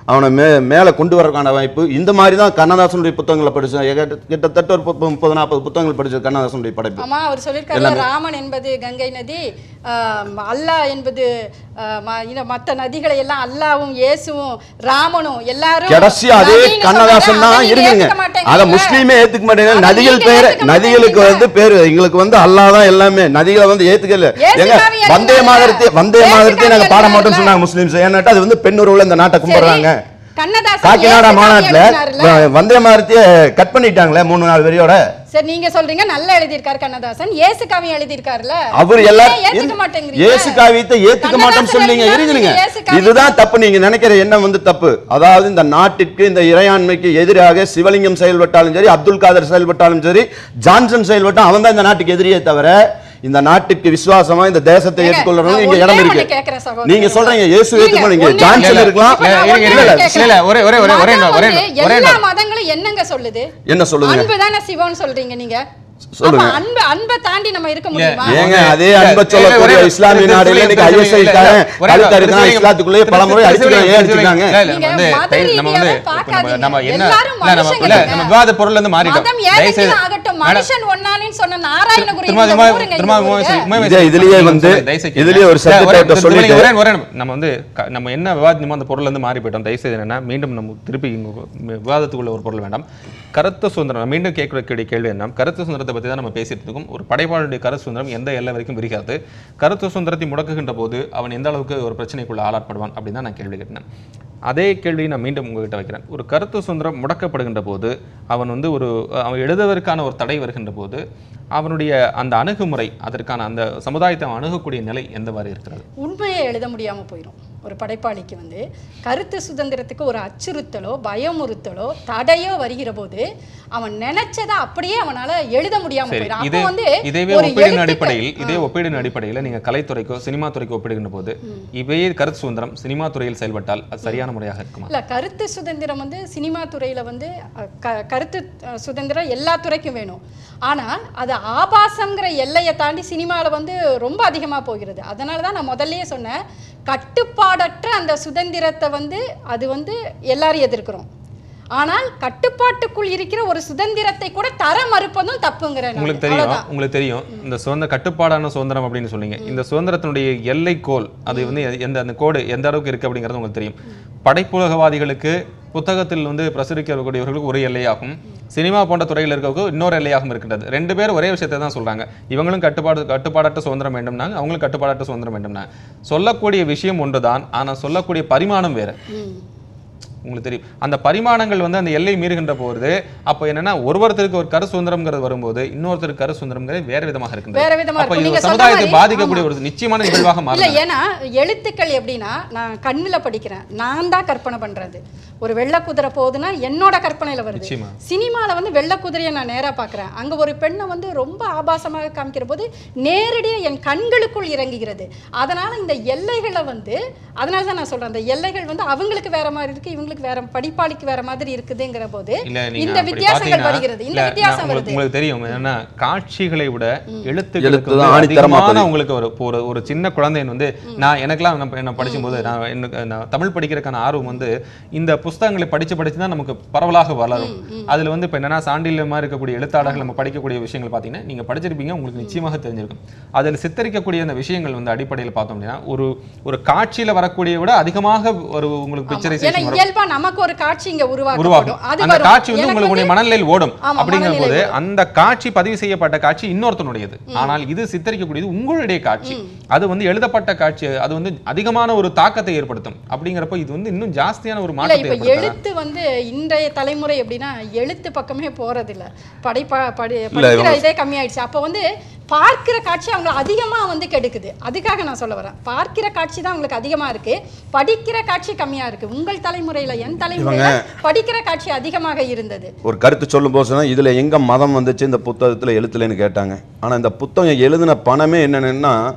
Speaker 3: அவனை மே மேலே கொண்டு வரக்கான வாய்ப்பு இந்த மாதிரி தான் கண்ணதாசனுடைய புத்தகங்களை படித்தேன் கிட்டத்தட்ட ஒரு முப்பது முப்பது நாற்பது புத்தகங்கள் படிச்சது கண்ணதாசனுடைய படைப்பு
Speaker 2: ஆமா அவர் சொல்லியிருக்காரு ராமன் என்பது கங்கை நதி ஆஹ், அல்லாஹ் என்பது ஆஹ், ம- இன்னும் மத்த நதிகளை எல்லாம் அல்லாவும் இயேசுவும் ராமனும் எல்லாரும்
Speaker 3: கடைசியா அதே
Speaker 2: நதின்னு
Speaker 3: கண்ணதாசன்
Speaker 2: சொல்றாங்க.
Speaker 3: தான்
Speaker 2: அதை நீங்க
Speaker 3: இருக்குங்க
Speaker 2: ஏத்துக்க மாட்டேங்கிறீங்க.
Speaker 3: அத முஸ்லீமே ஏத்துக்க மாட்டேங்க
Speaker 2: அதை
Speaker 3: நதிகள்
Speaker 2: நீங்க
Speaker 3: பேரு
Speaker 2: ஏத்துக்க
Speaker 3: நதிகளுக்கு
Speaker 2: மாட்டேங்கிறீங்க.
Speaker 3: வந்து பேரு எங்களுக்கு வந்து அல்லாஹ் தான் எல்லாமே நதிகளை வந்து ஏத்துக்கல
Speaker 2: இயேசு
Speaker 3: எங்க
Speaker 2: காவி
Speaker 3: வந்தே
Speaker 2: எழுதினார்ல?
Speaker 3: மாதரத்தை வந்தே
Speaker 2: இயேசு
Speaker 3: மாதரத்தை
Speaker 2: காவி
Speaker 3: நாங்க பாட மாட்டோம்னு
Speaker 2: எழுதினார்ல?
Speaker 3: சொன்னாங்க முஸ்லீம்ஸ் ஏன்னாட்டா அது வந்து பெண் உருவுல இந்த நாட்டை கும்பிடுறாங்க
Speaker 2: சரி, கண்ணதாசன்
Speaker 3: காக்கிநாடா
Speaker 2: இயேசு காவி
Speaker 3: மாநாட்டுல
Speaker 2: எழுதினார்ல?
Speaker 3: வ- வந்தே மாதரத்தையே கட் பண்ணிட்டாங்களே மூணு நாலு வரியோட
Speaker 2: சரி நீங்க சொல்றீங்க நல்லா எழுதியிருக்காரு கண்ணதாசன் இயேசு காவியம் எழுதியிருக்காருல்ல
Speaker 3: அவர்
Speaker 2: ஏன்
Speaker 3: எல்லாரும்
Speaker 2: ஏத்துக்க மாட்டேங்கிறீங்க
Speaker 3: இயேசு காவியத்தை ஏத்துக்க மாட்டோம்னு
Speaker 2: கண்ணதாசன்
Speaker 3: சொன்னீங்க
Speaker 2: எழுதினாரு,
Speaker 3: இருங்க
Speaker 2: நீங்க இயேசு காவியம்
Speaker 3: இதுதான் தப்பு நீங்க நினைக்கிற எண்ணம் வந்து தப்பு அதாவது இந்த நாட்டிற்கு இந்த இறையாண்மைக்கு எதிராக சிவலிங்கம் செயல்பட்டாலும் சரி அப்துல் காதர் செயல்பட்டாலும் சரி ஜான்சன் செயல்பட்டாலும் அவன் தான் இந்த நாட்டுக்கு எதிரியே தவிர இந்த நாட்டுக்கு விசுவாசமா இந்த தேசத்தை
Speaker 2: ஏங்க,
Speaker 3: ஏற்றுக்கொள்ளணும்
Speaker 2: நான்
Speaker 3: இங்க
Speaker 2: ஒண்ணே
Speaker 3: இடம்
Speaker 2: ஒண்ணு
Speaker 3: இருக்கு
Speaker 2: கேட்கிறேன் சகோதரர்.
Speaker 3: நீங்க சொல்றீங்க இயேசு
Speaker 2: இருங்க,
Speaker 3: ஏத்துக்கணும் நீங்க
Speaker 2: ஒண்ணே
Speaker 3: ஜான்சன்
Speaker 2: ஒண்ணு
Speaker 3: இருக்கலாம்
Speaker 2: இப்ப நான்
Speaker 1: இல்ல,
Speaker 2: ஒண்ணே
Speaker 1: இல்ல,
Speaker 2: ஒண்ணு
Speaker 1: இல்ல,
Speaker 2: கேட்கிறேன்.
Speaker 1: இல்ல, ஒரே- ஒரே- ஒரே- ஒரே-
Speaker 2: மதம்
Speaker 1: ஒரே-
Speaker 2: வந்து
Speaker 1: ஒரே-
Speaker 2: எல்லா மதங்களும் என்னங்க சொல்லுது
Speaker 3: என்ன சொல்லுதுங்க
Speaker 2: அன்பு தானே சிவம்னு சொல்றீங்க நீங்க
Speaker 3: சொல்லுங்க.
Speaker 2: அப்ப அன்பு அன்பை தாண்டி நம்ம இருக்க முடியுமா
Speaker 3: ஏங்க அதே
Speaker 1: இல்ல,
Speaker 3: அன்பை
Speaker 1: இல்ல,
Speaker 3: சொல்லக்கூடிய
Speaker 1: ஒரே-
Speaker 3: இஸ்லாமிய
Speaker 1: திரு-
Speaker 3: நாடுகள்
Speaker 1: திரு-
Speaker 3: இன்னைக்கு
Speaker 1: திரு-
Speaker 3: ஐஎஸ்ஐ
Speaker 1: இல்ல, இல்ல, ஒரே-
Speaker 3: கழுத்தா
Speaker 1: திரு-
Speaker 3: இருக்கிறான்
Speaker 1: திரு-
Speaker 3: இஸ்லாத்துக்குள்ளேயே
Speaker 1: திரு-
Speaker 3: பல முறை
Speaker 1: திரு-
Speaker 3: அடிச்சுக்கிறாங்க
Speaker 1: திரு-
Speaker 3: ஏன்
Speaker 1: திரு-
Speaker 3: அடிச்சுக்கிறாங்க
Speaker 1: இல்ல, இல்ல,
Speaker 2: நீங்க
Speaker 1: நம்ம வந்து
Speaker 2: மத
Speaker 1: தயவு- நம்ம வந்து
Speaker 2: ரீதியாவே
Speaker 1: நம்ம-
Speaker 2: பார்க்காதீங்க.
Speaker 1: நம்ம என்ன
Speaker 2: எல்லாரும்
Speaker 1: இல்ல, நம்ம
Speaker 2: மனுஷங்க
Speaker 1: இல்ல,
Speaker 2: தானே.
Speaker 1: நம்ம விவாத பொருள்ல இருந்து மாறிட்டோம்
Speaker 2: மதம்
Speaker 1: தயவு
Speaker 2: ஏதோ
Speaker 1: செய்து-
Speaker 2: ஆகட்டும்
Speaker 1: மேடம்,
Speaker 2: மனுஷன் ஒன்னானின்னு சொன்ன நாராயணகுரு
Speaker 1: திரும்ப
Speaker 2: இந்த
Speaker 1: திரும்ப
Speaker 2: ஊருங்க
Speaker 1: திரும்ப
Speaker 2: இந்த ஊருங்க.
Speaker 1: உண்மை
Speaker 3: இதே இதுலயே வந்து இதுலயே ஒரு சத்தியத்தை சொல்லிட்டு
Speaker 1: ஒரே ஒரே நம்ம வந்து க- நம்ம என்ன விவாதிக்கணுமோ அந்த பொருள்ல இருந்து மாறி போயிட்டோம் தயவு செய்து என்னன்னா மீண்டும் நம்ம திருப்பி இங்க விவாதத்துக்குள்ள ஒரு பொருள் வேண்டாம் கருத்து சுதந்திரம் நான் மீண்டும் கேட்கக்கூடிய கேள்வி என்ன கருத்து சுதந்திரத்தை பத்தி தான் நம்ம பேசிட்டு இருக்கோம் ஒரு படைப்பாளருடைய கருத்து சுதந்திரம் எந்த எல்லை வரைக்கும் விரிகிறது கருத்து சுதந்திரத்தை முடக்குகின்ற போது அவன் எந்த அளவுக்கு ஒரு பிரச்சனைக்குள்ள ஆளாட்படுவான் அப்படின்னு தான் நான் கேள்வி கேட்டேன் அதே கேள்வியை நான் மீண்டும் உங்ககிட்ட வைக்கிறேன் ஒரு கருத்து சுதந்திரம் முடக்கப்படுகின்ற போது அவன் வந்து ஒரு அவன் எழுதுவதற்கான ஒரு தடை வருகின்ற போது அவனுடைய அந்த அணுகுமுறை அதற்கான அந்த சமுதாயத்தை அவன் அணுகக்கூடிய நிலை எந்தவாறு இருக்கிறது
Speaker 2: உண்மையை எழுத முடியாம போயிடும் ஒரு படைப்பாளிக்கு வந்து கருத்து சுதந்திரத்துக்கு ஒரு அச்சுறுத்தலோ பயமுறுத்தலோ தடையோ வருகிற போது அவன் நினைச்சதை அப்படியே அவனால எழுத முடியாம
Speaker 1: சரி
Speaker 2: போயிடும்
Speaker 1: இதே
Speaker 2: அப்போ வந்து
Speaker 1: இதேவே
Speaker 2: ஒரு
Speaker 1: ஒப்பீடின்
Speaker 2: எழுத்துக்கள்-
Speaker 1: அடிப்படையில் இதே ஒப்பீடின் அடிப்படையில் நீங்க கலைத்துறைக்கோ சினிமா துறைக்கோ ஒப்பிடுகின்ற போது இவையே கருத்து சுதந்திரம் சினிமா துறையில் செயல்பட்டால் அது சரியான முறையாக இருக்குமா
Speaker 2: இல்ல கருத்து சுதந்திரம் வந்து சினிமா துறையில வந்து அஹ், க- கருத்து அஹ், சுதந்திரம் எல்லா துறைக்கும் வேணும் ஆனால் அது ஆபாசங்கிற எல்லையை தாண்டி சினிமாவில் வந்து ரொம்ப அதிகமா போகிறது அதனால தான் நான் முதல்லயே சொன்னேன் கட்டுப்பாடற்ற அந்த சுதந்திரத்தை வந்து அது வந்து எல்லாரும் எதிர்க்கிறோம் ஆனால் கட்டுப்பாட்டுக்குள் இருக்கிற ஒரு சுதந்திரத்தை கூட தர மறுப்பதும் தப்புங்கிறேன் நானு.
Speaker 1: உங்களுக்கு தெரியும்
Speaker 2: அவ்வளவுதான்.
Speaker 1: உங்களுக்கு தெரியும் இந்த சுதந்திர கட்டுப்பாடான சுதந்திரம் அப்படின்னு சொன்னீங்க இந்த சுதந்திரத்தினுடைய எல்லைக்கோல் அது வந்து எ- எந்த அந்த கோடு எந்த அளவுக்கு இருக்கு அப்படிங்கிறது உங்களுக்கு தெரியும் படைப்புலகவாதிகளுக்கு புத்தகத்தில் வந்து பிரசுரிக்கக்கூடியவர்களுக்கு ஒரு எல்லையாகும் சினிமா போன்ற துறையில் இருக்கவங்க இன்னொரு எல்லையாகவும் இருக்கின்றது ரெண்டு பேரும் ஒரே விஷயத்தை தான் சொல்றாங்க இவங்களும் கட்டுப்பாடு கட்டுப்பாடற்ற சுதந்திரம் வேண்டும்னாங்க அவங்களும் கட்டுப்பாடற்ற சுதந்திரம் வேண்டும்னா சொல்லக்கூடிய விஷயம் ஒன்றுதான் ஆனா சொல்லக்கூடிய பரிமாணம் வேற
Speaker 2: ம்.
Speaker 1: உங்களுக்கு தெரியும் அந்த பரிமாணங்கள் வந்து அந்த எல்லை மீறுகின்ற போது அப்போ என்னன்னா ஒருவருக்கு ஒரு கரு சுதந்திரம்ங்கிறது வரும்போது இன்னொருத்தருக்கு கரு சுதந்திரம்ங்கிறது வேற விதமாக இருக்கின்றது
Speaker 2: வேற விதமா
Speaker 1: அப்ப
Speaker 2: இருக்கும்.
Speaker 1: இது
Speaker 2: நீங்க
Speaker 1: ஒரு
Speaker 2: சொன்ன
Speaker 1: சமுதாயத்தை
Speaker 2: மாதிரி,
Speaker 1: பாதிக்கக்கூடிய ஒரு நிச்சயமான நிகழ்வாக
Speaker 2: இல்ல
Speaker 1: மாறும்
Speaker 2: ஏன்னா எழுத்துக்கள் எப்படின்னா நான் கண்ணுல படிக்கிறேன் நான் தான் கற்பனை பண்றது ஒரு வெள்ளை குதிரை போகுதுன்னா என்னோட கற்பனையில வருது
Speaker 1: நிச்சயமா.
Speaker 2: சினிமால வந்து வெள்ளை குதிரையை நான் நேரா பார்க்கறேன் அங்க ஒரு பெண்ணை வந்து ரொம்ப ஆபாசமாக காமிக்கிற போது நேரடியா என் கண்களுக்குள் இறங்குகிறது அதனால இந்த எல்லைகளை வந்து அதனால தான் நான் சொல்றேன் அந்த எல்லைகள் வந்து அவங்களுக்கு வேற மாதிரி இருக்கு இவங்களுக்கு வேற படிப்பாளிக்கு வேற மாதிரி இருக்குதுங்கிற போது
Speaker 1: இல்ல நீங்க
Speaker 2: இந்த
Speaker 1: அப்படி
Speaker 2: வித்தியாசங்கள்
Speaker 1: பாத்தீங்கன்னா,
Speaker 2: வருகிறது இந்த
Speaker 1: இல்ல, நான்
Speaker 2: வித்தியாசம்
Speaker 1: உங்களுக்கு
Speaker 2: வருது
Speaker 1: உங்களுக்கு தெரியும் என்னன்னா காட்சிகளை விட எழுத்துக்களுக்கு
Speaker 3: எழுத்து
Speaker 1: வந்து
Speaker 3: தான் ஆணித்தரமா
Speaker 1: அதிகமான
Speaker 3: பதியும்.
Speaker 1: உங்களுக்கு ஒரு இப்போ ஒரு ஒரு சின்ன குழந்தைன் வந்து நான் எனக்கெல்லாம் நான் நான் படிக்கும்போது நான் எனக்கு நான் தமிழ் படிக்கிறதுக்கான ஆர்வம் வந்து இந்த புஸ்தகங்களை படிச்சு படிச்சு தான் நமக்கு பரவலாக வளரும் அதுல வந்து இப்போ என்னன்னா சாண்டில்யமா இருக்கக்கூடிய எழுத்தாளர்கள் நம்ம படிக்கக்கூடிய விஷயங்கள் பார்த்தீங்கன்னா நீங்க படிச்சிருப்பீங்க உங்களுக்கு நிச்சயமாக தெரிஞ்சிருக்கும் அதில் சித்தரிக்கக்கூடிய அந்த விஷயங்கள் வந்து அடிப்படையில் பார்த்தோம் அப்படின்னா ஒரு ஒரு காட்சியில வரக்கூடிய விட அதிகமாக ஒரு உங்களுக்கு
Speaker 2: ஏன்னா
Speaker 1: பிக்சரைசேஷன் வரும்
Speaker 2: இயல்பா நமக்கு ஒரு காட்சி இங்க
Speaker 1: உருவாகும்
Speaker 2: உருவாக்கப்படும் அது
Speaker 1: அந்த
Speaker 2: வரும்.
Speaker 1: காட்சி வந்து
Speaker 2: எனக்கு
Speaker 1: உங்களுடைய மனநிலையில் ஓடும்
Speaker 2: ஆமா,
Speaker 1: அப்படிங்கிற போது
Speaker 2: மனநிலை ஓடும்.
Speaker 1: அந்த காட்சி பதிவு செய்யப்பட்ட காட்சி இன்னொருத்தனுடையது ஆனால் இது சித்தரிக்கக்கூடியது உங்களுடைய காட்சி அது வந்து எழுதப்பட்ட காட்சி அது வந்து அதிகமான ஒரு தாக்கத்தை ஏற்படுத்தும் அப்படிங்கிறப்போ இது வந்து இன்னும் ஜாஸ்தியான ஒரு
Speaker 2: இல்ல
Speaker 1: மாற்றத்தை
Speaker 2: இப்ப
Speaker 1: ஏற்படுத்தும்
Speaker 2: எழுத்து வந்து இன்றைய தலைமுறை எப்படின்னா எழுத்து பக்கமே போறது இல்ல படைப்பா படி
Speaker 3: இல்ல,
Speaker 2: படிக்கிற
Speaker 3: இவங்க-
Speaker 2: இதே கம்மியாயிடுச்சு அப்ப வந்து பார்க்கிற காட்சி அவங்க அதிகமா வந்து கெடுக்குது அதுக்காக நான் சொல்ல வரேன் பார்க்கிற காட்சி தான் உங்களுக்கு அதிகமா இருக்கு படிக்கிற காட்சி கம்மியா இருக்கு உங்கள் தலைமுறையில என் தலைமுறையில படிக்கிற காட்சி அதிகமாக இருந்தது
Speaker 3: ஒரு கருத்து சொல்லும் போது சொன்னா இதுல எங்க மதம் வந்துச்சு இந்த புத்தகத்துல எழுத்துலன்னு கேட்டாங்க ஆனா இந்த புத்தகம் எழுதின பணமே என்னன்னா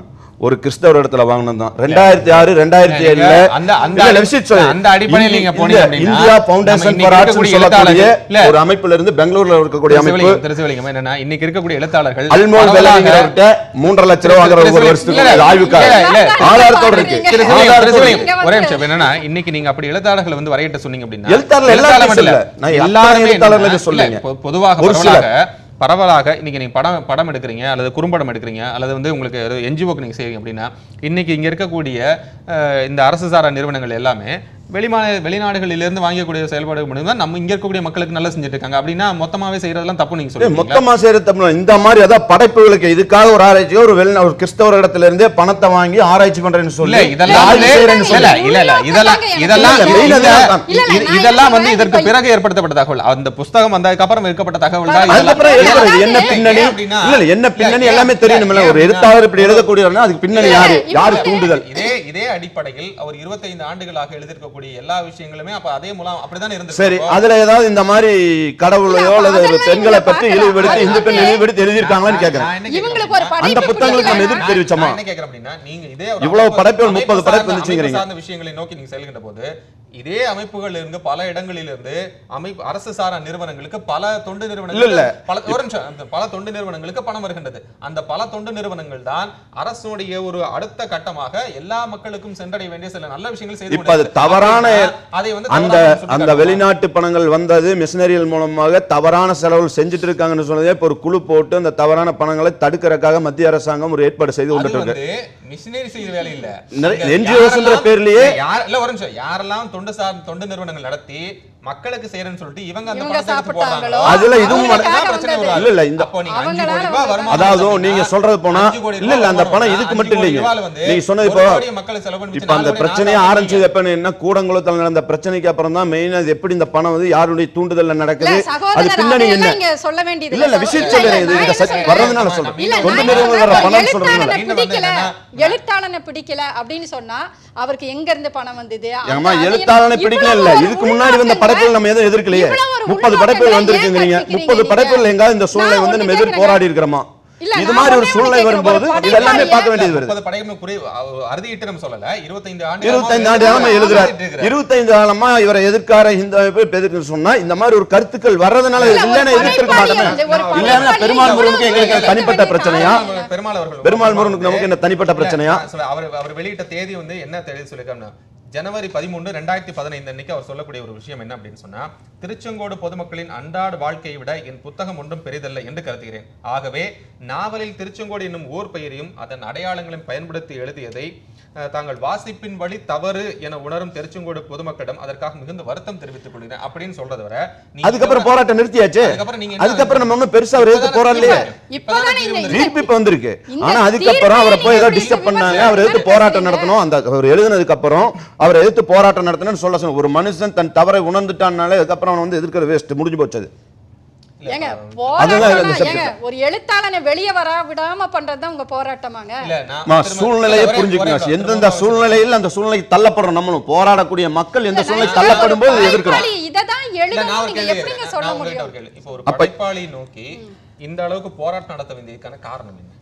Speaker 3: ஒரு கிறிஸ்தவர் இடத்துல வாங்கினது தான் ரெண்டாயிரத்தி ஆறு ரெண்டாயிரத்தி ஏழுல
Speaker 1: அந்த அந்த
Speaker 3: இல்ல, இல்ல,
Speaker 1: அடி-
Speaker 3: விஷயம் சொல்லு.
Speaker 1: அந்த அடிப்படையில் நீங்க
Speaker 3: இந்தி-
Speaker 1: போனீங்க
Speaker 3: இந்த
Speaker 1: அப்படின்னா,
Speaker 3: இந்தியா
Speaker 1: நம்ம
Speaker 3: ஃபவுண்டேஷன்
Speaker 1: இன்னைக்கு
Speaker 3: ஃபார் ஆர்ட்ஸ்
Speaker 1: இருக்கக்கூடிய
Speaker 3: சொல்லக்கூடிய
Speaker 1: எழுத்தாளர்கள் இல்ல.
Speaker 3: ஒரு அமைப்புல இருந்து பெங்களூர்ல இருக்கக்கூடிய அமைப்பு
Speaker 1: திருசிவலிங்கம், திருசிவலிங்கம் என்னன்னா இன்னைக்கு இருக்கக்கூடிய எழுத்தாளர்கள்
Speaker 3: அல்மோல்
Speaker 1: பரவலாக-
Speaker 3: வேலைங்கிறவர்கிட்ட மூன்றரை லட்ச ரூபா வாங்குற ஒவ்வொரு வருஷத்துக்கு
Speaker 1: இல்ல, இல்ல,
Speaker 3: ஆய்வுக்காக
Speaker 1: இல்ல, இல்ல.
Speaker 3: ஆதாரத்தோட இருக்கு
Speaker 2: திரு
Speaker 1: திருசிவலிங்கம்,
Speaker 3: ஆதாரத்தோட
Speaker 1: திருசிவலிங்கம்.
Speaker 3: இருக்கு.
Speaker 1: ஒரே நிமிஷம் என்னன்னா இன்னைக்கு நீங்க அப்படி எழுத்தாளர்களை வந்து வரையிட்ட சொன்னீங்க அப்படின்னா
Speaker 3: எழுத்தாளர்கள்
Speaker 1: எழுத்தாளர்
Speaker 3: எல்லாத்தையும்
Speaker 1: மட்டும் இல்ல.
Speaker 3: சொல்லல. நான் அத்தனை
Speaker 1: எல்லாருமே
Speaker 3: எழுத்தாளர்களை
Speaker 1: என்னன்னா,
Speaker 3: சொல்லுங்க.
Speaker 1: இல்ல, பொ- பொதுவாக
Speaker 3: ஒரு சிலர்.
Speaker 1: பரவலாக பரவலாக இன்னைக்கு நீங்க படம் படம் எடுக்கிறீங்க அல்லது குறும்படம் எடுக்கிறீங்க அல்லது வந்து உங்களுக்கு என்ஜிஓக்கு நீங்க செய்றீங்க அப்படின்னா இன்னைக்கு இங்க இருக்கக்கூடிய அஹ், இந்த அரசு சாரா நிறுவனங்கள் எல்லாமே வெளிமான வெளிநாடுகளிலிருந்து வாங்கக்கூடிய செயல்பாடு மூலமா நம்ம இங்க இருக்கக்கூடிய மக்களுக்கு நல்லா செஞ்சுட்டு இருக்காங்க அப்படின்னா மொத்தமாவே செய்யறதெல்லாம் தப்பு நீங்க
Speaker 3: ஏய்,
Speaker 1: சொல்லுவீங்களா
Speaker 3: மொத்தமா செய்யறது தப்பு இல்ல. இந்த மாதிரி அதாவது படைப்புகளுக்கு இதுக்காக ஒரு ஆராய்ச்சியோ ஒரு வெளிநா ஒரு கிறிஸ்தவ இடத்துல இருந்தே பணத்தை வாங்கி ஆராய்ச்சி பண்றேன்னு
Speaker 1: இல்ல
Speaker 3: சொல்லி
Speaker 1: இதெல்லாம்
Speaker 3: ஆய்வு
Speaker 1: வந்து-
Speaker 3: செய்யறேன்னு
Speaker 1: இல்ல
Speaker 3: சொல்லி
Speaker 1: இல்ல இல்ல இதெல்லாம்
Speaker 2: இல்ல,
Speaker 1: இதெல்லாம்
Speaker 3: இல்ல, main
Speaker 1: இந்த-
Speaker 3: அதுதான்.
Speaker 2: இல்ல, இல்ல,
Speaker 1: இது-
Speaker 2: நான்
Speaker 1: இதெல்லாம்
Speaker 2: என்ன
Speaker 1: வந்து
Speaker 2: சொல்றேன்,
Speaker 1: இதற்கு
Speaker 2: இப்ப-
Speaker 1: பிறகு ஏற்படுத்தப்பட்ட தகவல் அந்த புஸ்தகம் வந்ததுக்கு அப்புறம் இருக்கப்பட்ட தகவல் தான் இதெல்லாம்.
Speaker 3: அதுக்கப்புறம்
Speaker 2: இல்ல,
Speaker 3: எழுதுறது
Speaker 2: அதாவது
Speaker 3: என்ன
Speaker 2: ஏன்
Speaker 3: பின்னணி
Speaker 1: அப்படின்னா-
Speaker 3: இல்ல இல்ல என்ன பின்னணி
Speaker 1: ஏன்
Speaker 3: எல்லாமே
Speaker 1: இல்ல,
Speaker 3: தெரியணும்ல
Speaker 1: ஏன்
Speaker 3: ஒரு
Speaker 1: அப்படின்னா-
Speaker 3: எழுத்தாளர் இப்படி எழுதக்கூடியவர்னா அதுக்கு பின்னணி
Speaker 2: இல்ல,
Speaker 3: யாரு
Speaker 2: இப்ப
Speaker 3: யாரு
Speaker 2: வந்து-
Speaker 3: தூண்டுதல்
Speaker 1: இதே இதே அடிப்படையில் அவர் 25 ஆண்டுகளாக எழுதியிருக்கக்கூடிய எல்லா விஷயங்களுமே அப்ப அதே மூலம் அப்படிதான் இருந்தது
Speaker 3: சரி அதுல ஏதாவது இந்த மாதிரி கடவுளையோ
Speaker 2: இல்ல,
Speaker 3: அல்லது ஒரு
Speaker 2: அதெல்லாம்
Speaker 3: பெண்களை
Speaker 2: நீங்க
Speaker 3: பற்றி
Speaker 2: பார்க்கலாம்.
Speaker 3: இழிவுபடுத்தி
Speaker 2: அது
Speaker 3: இந்து பெண்
Speaker 2: வந்து-
Speaker 3: இழிவுபடுத்தி எழுதியிருக்காங்களான்னு கேட்கறேன்
Speaker 2: இவங்களுக்கு ஒரு
Speaker 3: அந்த
Speaker 2: படைப்பு
Speaker 3: புத்தகங்களுக்கு நம்ம
Speaker 2: பிடிக்கல.
Speaker 3: எதிர்ப்பு தெரிவிச்சோமா
Speaker 1: நான் என்ன கேக்குறேன் அப்படின்னா நீங்க இதே ஒரு
Speaker 3: இவ்வளவு
Speaker 1: அமைப்பு-
Speaker 3: படைப்புகள்,
Speaker 1: அமைப்பு
Speaker 3: 30 படைப்பு
Speaker 1: சார்ந்த-
Speaker 3: வந்துச்சுங்கிறீங்க.
Speaker 1: அமைப்பு சார்ந்த விஷயங்களை நோக்கி நீங்க செல்கின்ற போது இதே அமைப்புகள் இருந்து பல இடங்களிலிருந்து அமைப்பு அரசு சாரா நிறுவனங்களுக்கு பல தொண்டு
Speaker 3: இல்ல, இல்ல.
Speaker 1: நிறுவனங்கள் பல ஒரு நிமிஷம் அந்த பல தொண்டு நிறுவனங்களுக்கு பணம் வருகின்றது அந்த பல தொண்டு நிறுவனங்கள் தான் அரசுடைய ஒரு அடுத்த கட்டமாக எல்லா மக்களுக்கும் சென்றடைய வேண்டிய சில நல்ல விஷயங்கள் செய்து
Speaker 3: இப்ப அது
Speaker 1: கொண்டிருக்கிறது.
Speaker 3: தவறான
Speaker 1: அப்படின்னா அதை வந்து
Speaker 3: அந்த
Speaker 1: தவறாக சுட்டிக்காட்டலாம்.
Speaker 3: அந்த வெளிநாட்டு பணங்கள் வந்தது மிஷினரியல் மூலமாக தவறான செலவுகள் செஞ்சுட்டு இருக்காங்கன்னு சொன்னதே இப்போ ஒரு குழு போட்டு அந்த தவறான பணங்களை தடுக்கிறதுக்காக மத்திய அரசாங்கம் ஒரு ஏற்பாடு செய்து
Speaker 1: அது
Speaker 3: கொண்டுட்டு இருக்கு
Speaker 1: வந்து மிஷினரி செய்த வேலை இல்ல
Speaker 3: நிறைய
Speaker 1: இங்க
Speaker 3: NGOs ன்ற
Speaker 1: யாரெல்லாம்
Speaker 3: பேர்லயே-
Speaker 1: இல்ல, யார் இல்ல ஒரு நிமிஷம் யாரெல்லாம் தொண்டு சார் தொண்டு நிறுவனங்கள் நடத்தி மக்களுக்கு செய்யறேன்னு சொல்லிட்டு இவங்க அந்த
Speaker 2: இவங்க
Speaker 1: பணத்தை எடுத்து
Speaker 2: சாப்பிட்டாங்களோ,
Speaker 1: போடுறாங்களோ,
Speaker 3: அதுல இதுவும்
Speaker 1: அவங்களுக்காக
Speaker 2: வந்தது.
Speaker 1: பிரச்சனை வராது.
Speaker 3: இல்ல, இல்ல, இந்த-
Speaker 1: அப்போ நீங்க அஞ்சு
Speaker 2: அவங்களால
Speaker 1: கோடி ரூபாய்
Speaker 2: வந்தது.
Speaker 1: வருமானம்
Speaker 3: அதாவது
Speaker 1: வந்ததுன்னா,
Speaker 3: நீங்க சொல்றது போனா
Speaker 1: அஞ்சு கோடி
Speaker 3: இல்ல இல்ல அந்த
Speaker 1: ரூபாய்
Speaker 3: பணம்
Speaker 1: வருமானம்
Speaker 3: இதுக்கு
Speaker 1: அஞ்சு
Speaker 3: மட்டும்
Speaker 1: கோடி
Speaker 3: இல்லைங்க
Speaker 1: ரூபாயில வந்து
Speaker 3: நீங்க சொன்னது
Speaker 1: ஒரு
Speaker 3: இப்போ
Speaker 1: கோடி மக்களுக்கு செலவு பண்ணி
Speaker 3: இப்ப அந்த
Speaker 1: நாலு கோடி
Speaker 3: பிரச்சனையை
Speaker 1: நாலு கோடி
Speaker 3: ஆரம்பிச்சது எப்ப என்ன கூடங்குளத்தில் நடந்த பிரச்சனைக்கு அப்புறம் தான் மெயினா இது எப்படி இந்த பணம் வந்து யாருடைய தூண்டுதல்ல
Speaker 2: இல்ல,
Speaker 3: நடக்குது அது
Speaker 2: சகோதரர்,
Speaker 3: பின்னணி என்ன
Speaker 2: அதையெல்லாம் இங்க சொல்ல வேண்டியது
Speaker 3: இல்ல இல்ல
Speaker 2: இல்ல.
Speaker 3: விஷயம்
Speaker 2: இல்ல,
Speaker 3: சொல்றேன்
Speaker 2: இல்ல,
Speaker 3: இது
Speaker 2: நான்
Speaker 3: இதை
Speaker 2: என்ன
Speaker 3: சரி-
Speaker 2: சொல்றேன்?
Speaker 3: வர்றதுனால
Speaker 1: இல்ல,
Speaker 3: சொல்றேன்
Speaker 2: இல்ல,
Speaker 3: தொண்டு
Speaker 2: நான்
Speaker 3: நிறுவனம்
Speaker 2: என்ன
Speaker 3: வர
Speaker 2: சொல்றேன்?
Speaker 3: பணம் சொல்றதுனால
Speaker 2: எழுத்தாளனை
Speaker 1: மீண்டும்
Speaker 2: பிடிக்கல
Speaker 1: வந்தேன்னா,
Speaker 2: எழுத்தாளனை பிடிக்கல அப்படின்னு சொன்னா அவருக்கு எங்க இருந்து பணம் வந்தது அந்த-
Speaker 3: ஏமா
Speaker 2: அது
Speaker 3: எழுத்தாளனை
Speaker 2: இவ்வளவு
Speaker 3: பிடிக்கல
Speaker 2: ஒரு
Speaker 3: இல்ல இதுக்கு முன்னாடி வந்த
Speaker 2: உள்நோக்கங்க.
Speaker 3: படைப்புகள் நம்ம எதுவும் எதிர்க்கலையே
Speaker 2: இவ்வளவு ஒரு
Speaker 3: முப்பது
Speaker 2: உள்நோக்கங்க
Speaker 3: படைப்புகள்
Speaker 2: ஏன்
Speaker 3: வந்திருக்குங்கிறீங்க
Speaker 2: கற்பிக்கிறீங்க
Speaker 3: முப்பது
Speaker 2: நீங்க?
Speaker 3: படைப்புகள் எங்காவது இந்த சூழ்நிலை
Speaker 2: நான்
Speaker 3: வந்து நம்ம
Speaker 2: ஒண்ணு
Speaker 3: எதிர்த்து
Speaker 2: கேக்குறேன்.
Speaker 3: போராடி இருக்கிறோமா
Speaker 2: இல்ல,
Speaker 3: இது
Speaker 2: நான்
Speaker 3: மாதிரி ஒரு
Speaker 2: ஒண்ணே
Speaker 3: சூழ்நிலை
Speaker 2: ஒண்ணு
Speaker 3: வரும்போது
Speaker 2: கேக்குறேன்.
Speaker 3: இது எல்லாமே
Speaker 2: ஒரு
Speaker 3: பார்க்க வேண்டியது வருது
Speaker 1: முப்பது படைப்பு குறை அறுதிட்டு நம்ம சொல்லல 25 ஆண்டு
Speaker 3: இருபத்தைந்து ஆண்டு காலமா எழுதுறாரு இருபத்தைந்து காலமா இவரை எதிர்க்கார இந்த எதிர்க்கு சொன்னா இந்த மாதிரி ஒரு கருத்துக்கள் வர்றதுனால
Speaker 2: இல்ல, ஒரு
Speaker 3: இல்லைன்னா எதிர்த்திருக்க
Speaker 2: படைப்பாளி
Speaker 3: மாட்டோமே
Speaker 2: வந்து, ஒரு
Speaker 3: இல்லைன்னா
Speaker 2: படைப்பாளி
Speaker 3: பெருமாள்
Speaker 2: எவ்வளவு
Speaker 3: முருகனுக்கு எங்களுக்கு
Speaker 2: எழுத
Speaker 3: தனிப்பட்ட
Speaker 2: வேண்டிய
Speaker 3: பிரச்சனையா
Speaker 2: காரணம்
Speaker 1: பெருமாள் அவர்கள்
Speaker 3: பெருமாள் முருகனுக்கு நமக்கு என்ன தனிப்பட்ட பிரச்சனையா
Speaker 1: இல்ல, சொல்ல- அவர் அவர் வெளியிட்ட தேதி வந்து என்ன தேதி சொல்லிருக்காருன்னா ஜனவரி பதிமூணு ரெண்டாயிரத்தி பதினைந்து அன்னைக்கு அவர் சொல்லக்கூடிய ஒரு விஷயம் என்ன அப்படின்னு சொன்னா திருச்செங்கோடு பொதுமக்களின் அன்றாட வாழ்க்கையை விட என் புத்தகம் ஒன்றும் பெரிதல்ல என்று கருதுகிறேன் ஆகவே நாவலில் திருச்செங்கோடு என்னும் ஊர் பெயரையும் அதன் அடையாளங்களையும் பயன்படுத்தி எழுதியதை அஹ், தாங்கள் வாசிப்பின் வழி தவறு என உணரும் திருச்செங்கோடு பொதுமக்களிடம் அதற்காக மிகுந்த வருத்தம் தெரிவித்துக் கொள்கிறேன் அப்படின்னு சொல்றதை வர நீங்க
Speaker 3: அதுக்கப்புறம் போராட்டம் நிறுத்தியாச்சு
Speaker 1: அதுக்கப்புறம் நீங்க என்ன-
Speaker 3: அதுக்கப்புறம் நம்ம ஒன்றும் பெருசா அவர் எதிர்த்து போராடலையே
Speaker 2: இப்பதானே இந்த-
Speaker 3: தீர்ப்பு இப்ப வந்திருக்கு
Speaker 2: இந்த
Speaker 3: ஆனா அதுக்கப்புறம் அவரை போய் ஏதோ
Speaker 2: தீர்ப்பை
Speaker 3: டிஸ்டர்ப்
Speaker 2: நீங்க
Speaker 3: பண்ணாங்க
Speaker 2: விமர்சனம்
Speaker 3: அவர் எதிர்த்து
Speaker 2: பண்ண
Speaker 3: போராட்டம்
Speaker 2: பேசுறீங்க.
Speaker 3: நடத்தணும் அந்த அவர் எழுதுனதுக்கு அப்புறம் அவர் எதிர்த்து போராட்டம் நடத்தணும்னு சொல்ல சொன்ன ஒரு மனுஷன் தன் தவறை உணர்ந்துட்டான்னாலே அதுக்கப்புறம் அவனை வந்து எதிர்க்கிற வேஸ்ட் முடிஞ்சு போச்சு அது
Speaker 2: ஏங்க
Speaker 3: அதுதான் இந்த
Speaker 2: போராட்டம்னா,
Speaker 3: subject.
Speaker 2: ஏங்க ஒரு எழுத்தாளனை வெளியே வர விடாம பண்றதுதான் உங்க போராட்டமாங்க
Speaker 1: இல்ல, நான்
Speaker 3: மா,
Speaker 1: திரும்ப-
Speaker 3: சூழ்நிலையை
Speaker 1: ஒரே-
Speaker 3: புரிஞ்சுக்கணும்
Speaker 1: ஒரே-
Speaker 3: எந்தெந்த சூழ்நிலையில் அந்த சூழ்நிலைக்கு தள்ளப்படுறோம் நம்மளும் போராடக்கூடிய மக்கள் எந்த சூழ்நிலை தள்ளப்படும் போது எதிர்க்கிறோம்
Speaker 2: படைப்பாளி இததான்
Speaker 1: இல்ல, நான்
Speaker 2: எழுதணும்
Speaker 1: ஒரு
Speaker 2: நீங்க
Speaker 1: கேள்வி
Speaker 2: எப்படிங்க
Speaker 1: கேட்கிறேன்.
Speaker 2: சொல்ல
Speaker 1: நான் உங்ககிட்ட ஒரு
Speaker 2: முடியும்
Speaker 1: கேள்வி. இப்போ ஒரு
Speaker 3: அப்ப-
Speaker 1: படைப்பாளி நோக்கி இந்த அளவுக்கு போராட்டம் நடத்த வேண்டியதுக்கான காரணம் என்ன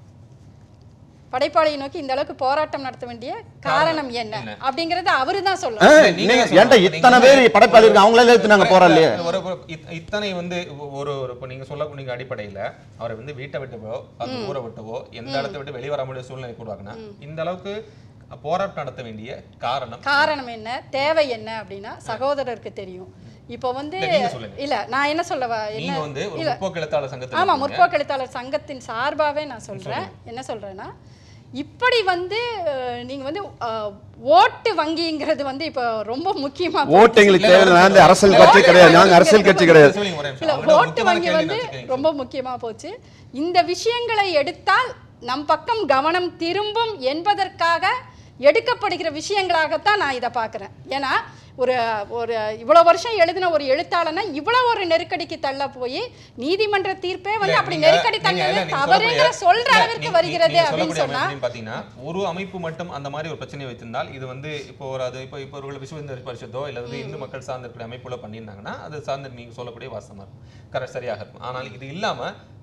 Speaker 2: படைப்பாளியை நோக்கி இந்த அளவுக்கு போராட்டம் நடத்த வேண்டிய காரணம் என்ன
Speaker 1: என்ன?
Speaker 2: அப்படிங்கறது அவருதான்
Speaker 3: ஆ,
Speaker 2: சொல்லணும்
Speaker 1: இல்ல, நீங்க
Speaker 3: நீங்க
Speaker 1: தான்
Speaker 3: ஏன்டா
Speaker 1: சொல்லணும்.
Speaker 3: இத்தனை
Speaker 1: நீங்க
Speaker 3: பேர்
Speaker 1: வந்து-
Speaker 3: படைப்பாளி இருக்கு அவங்களே எடுத்து நாங்க போராடலையே
Speaker 1: ஒரு ஒரு இத்- இத்தனை வந்து ஒரு ஒரு இப்போ நீங்க சொல்லக்கூடிய அடிப்படையில அவரை வந்து வீட்டை விட்டுவோ அந்த ஊரை விட்டுவோ எந்த இடத்தை விட்டு வெளியே வர முடியாத சூழ்நிலை உருவாக்குனா இந்த அளவுக்கு போராட்டம் நடத்த வேண்டிய காரணம்
Speaker 2: காரணம் என்ன தேவை என்ன அப்படின்னா சகோதரருக்கு தெரியும் இப்போ வந்து
Speaker 1: இல்ல, நீங்க சொல்லுங்க.
Speaker 2: இல்ல நான் என்ன சொல்லவா
Speaker 1: நீங்க
Speaker 2: என்ன
Speaker 1: வந்து ஒரு
Speaker 2: இல்ல
Speaker 1: முற்போக்கு எழுத்தாளர் சங்கத்தில்
Speaker 2: ஆமா
Speaker 1: இருக்கீங்க.
Speaker 2: முற்போக்கு எழுத்தாளர் சங்கத்தின் சார்பாவே நான் சொல்றேன் என்ன சொல்றேன்னா இப்படி வந்து அஹ், நீங்க வந்து அஹ், ஓட்டு வங்கிங்கிறது வந்து இப்போ ரொம்ப முக்கியமா
Speaker 3: ஓட்டு எங்களுக்கு தேவையில்லை நான் வந்து அரசியல் கட்சி கிடையாது நாங்க அரசியல் கட்சி கிடையாது
Speaker 1: சொல்லுங்க ஒரே நிமிஷம்.
Speaker 2: இல்ல
Speaker 1: அவரோட
Speaker 2: ஓட்டு
Speaker 1: முக்கியமான
Speaker 2: வங்கி
Speaker 1: கேள்வி
Speaker 2: வந்து
Speaker 1: நான் கேட்கிறேன்.
Speaker 2: ரொம்ப முக்கியமா போச்சு இந்த விஷயங்களை எடுத்தால் நம் பக்கம் கவனம் திரும்பும் என்பதற்காக எடுக்கப்படுகிற விஷயங்களாகத்தான் நான் இதை பார்க்குறேன் ஏன்னா ஒரு ஒரு இவ்வளோ வருஷம் எழுதின ஒரு எழுத்தாளனை இவ்வளோ ஒரு நெருக்கடிக்கு தள்ள போய் நீதிமன்ற தீர்ப்பே வந்து
Speaker 1: இல்ல,
Speaker 2: அப்படி
Speaker 1: நீங்க-
Speaker 2: நெருக்கடி
Speaker 1: நீங்க
Speaker 2: தண்டனை
Speaker 1: இல்ல, நீங்க
Speaker 2: தவறுங்கிற
Speaker 1: சொல்லக்கூடிய-
Speaker 2: சொல்ற
Speaker 1: இல்ல,
Speaker 2: அளவிற்கு
Speaker 1: நீங்க-
Speaker 2: வருகிறது
Speaker 1: நீங்க
Speaker 2: அப்படின்னு
Speaker 1: சொல்லக்கூடிய
Speaker 2: சொன்னா
Speaker 1: அமைப்பு பாத்தீங்கன்னா ஒரு அமைப்பு மட்டும் அந்த மாதிரி ஒரு பிரச்சனையை வைத்திருந்தால் இது வந்து இப்போ ஒரு அது இப்போ இப்போ ஒரு விஸ்வ இந்து பரிஷத்தோ இல்ல வந்து இந்து மக்கள் சார்ந்த இருக்கிற அமைப்புல பண்ணியிருந்தாங்கன்னா அது சார்ந்து நீங்க சொல்லக்கூடிய வாசமா இருக்கும் கரெக்ட் சரியாக இருக்கும் ஆனால் இது இல்லாம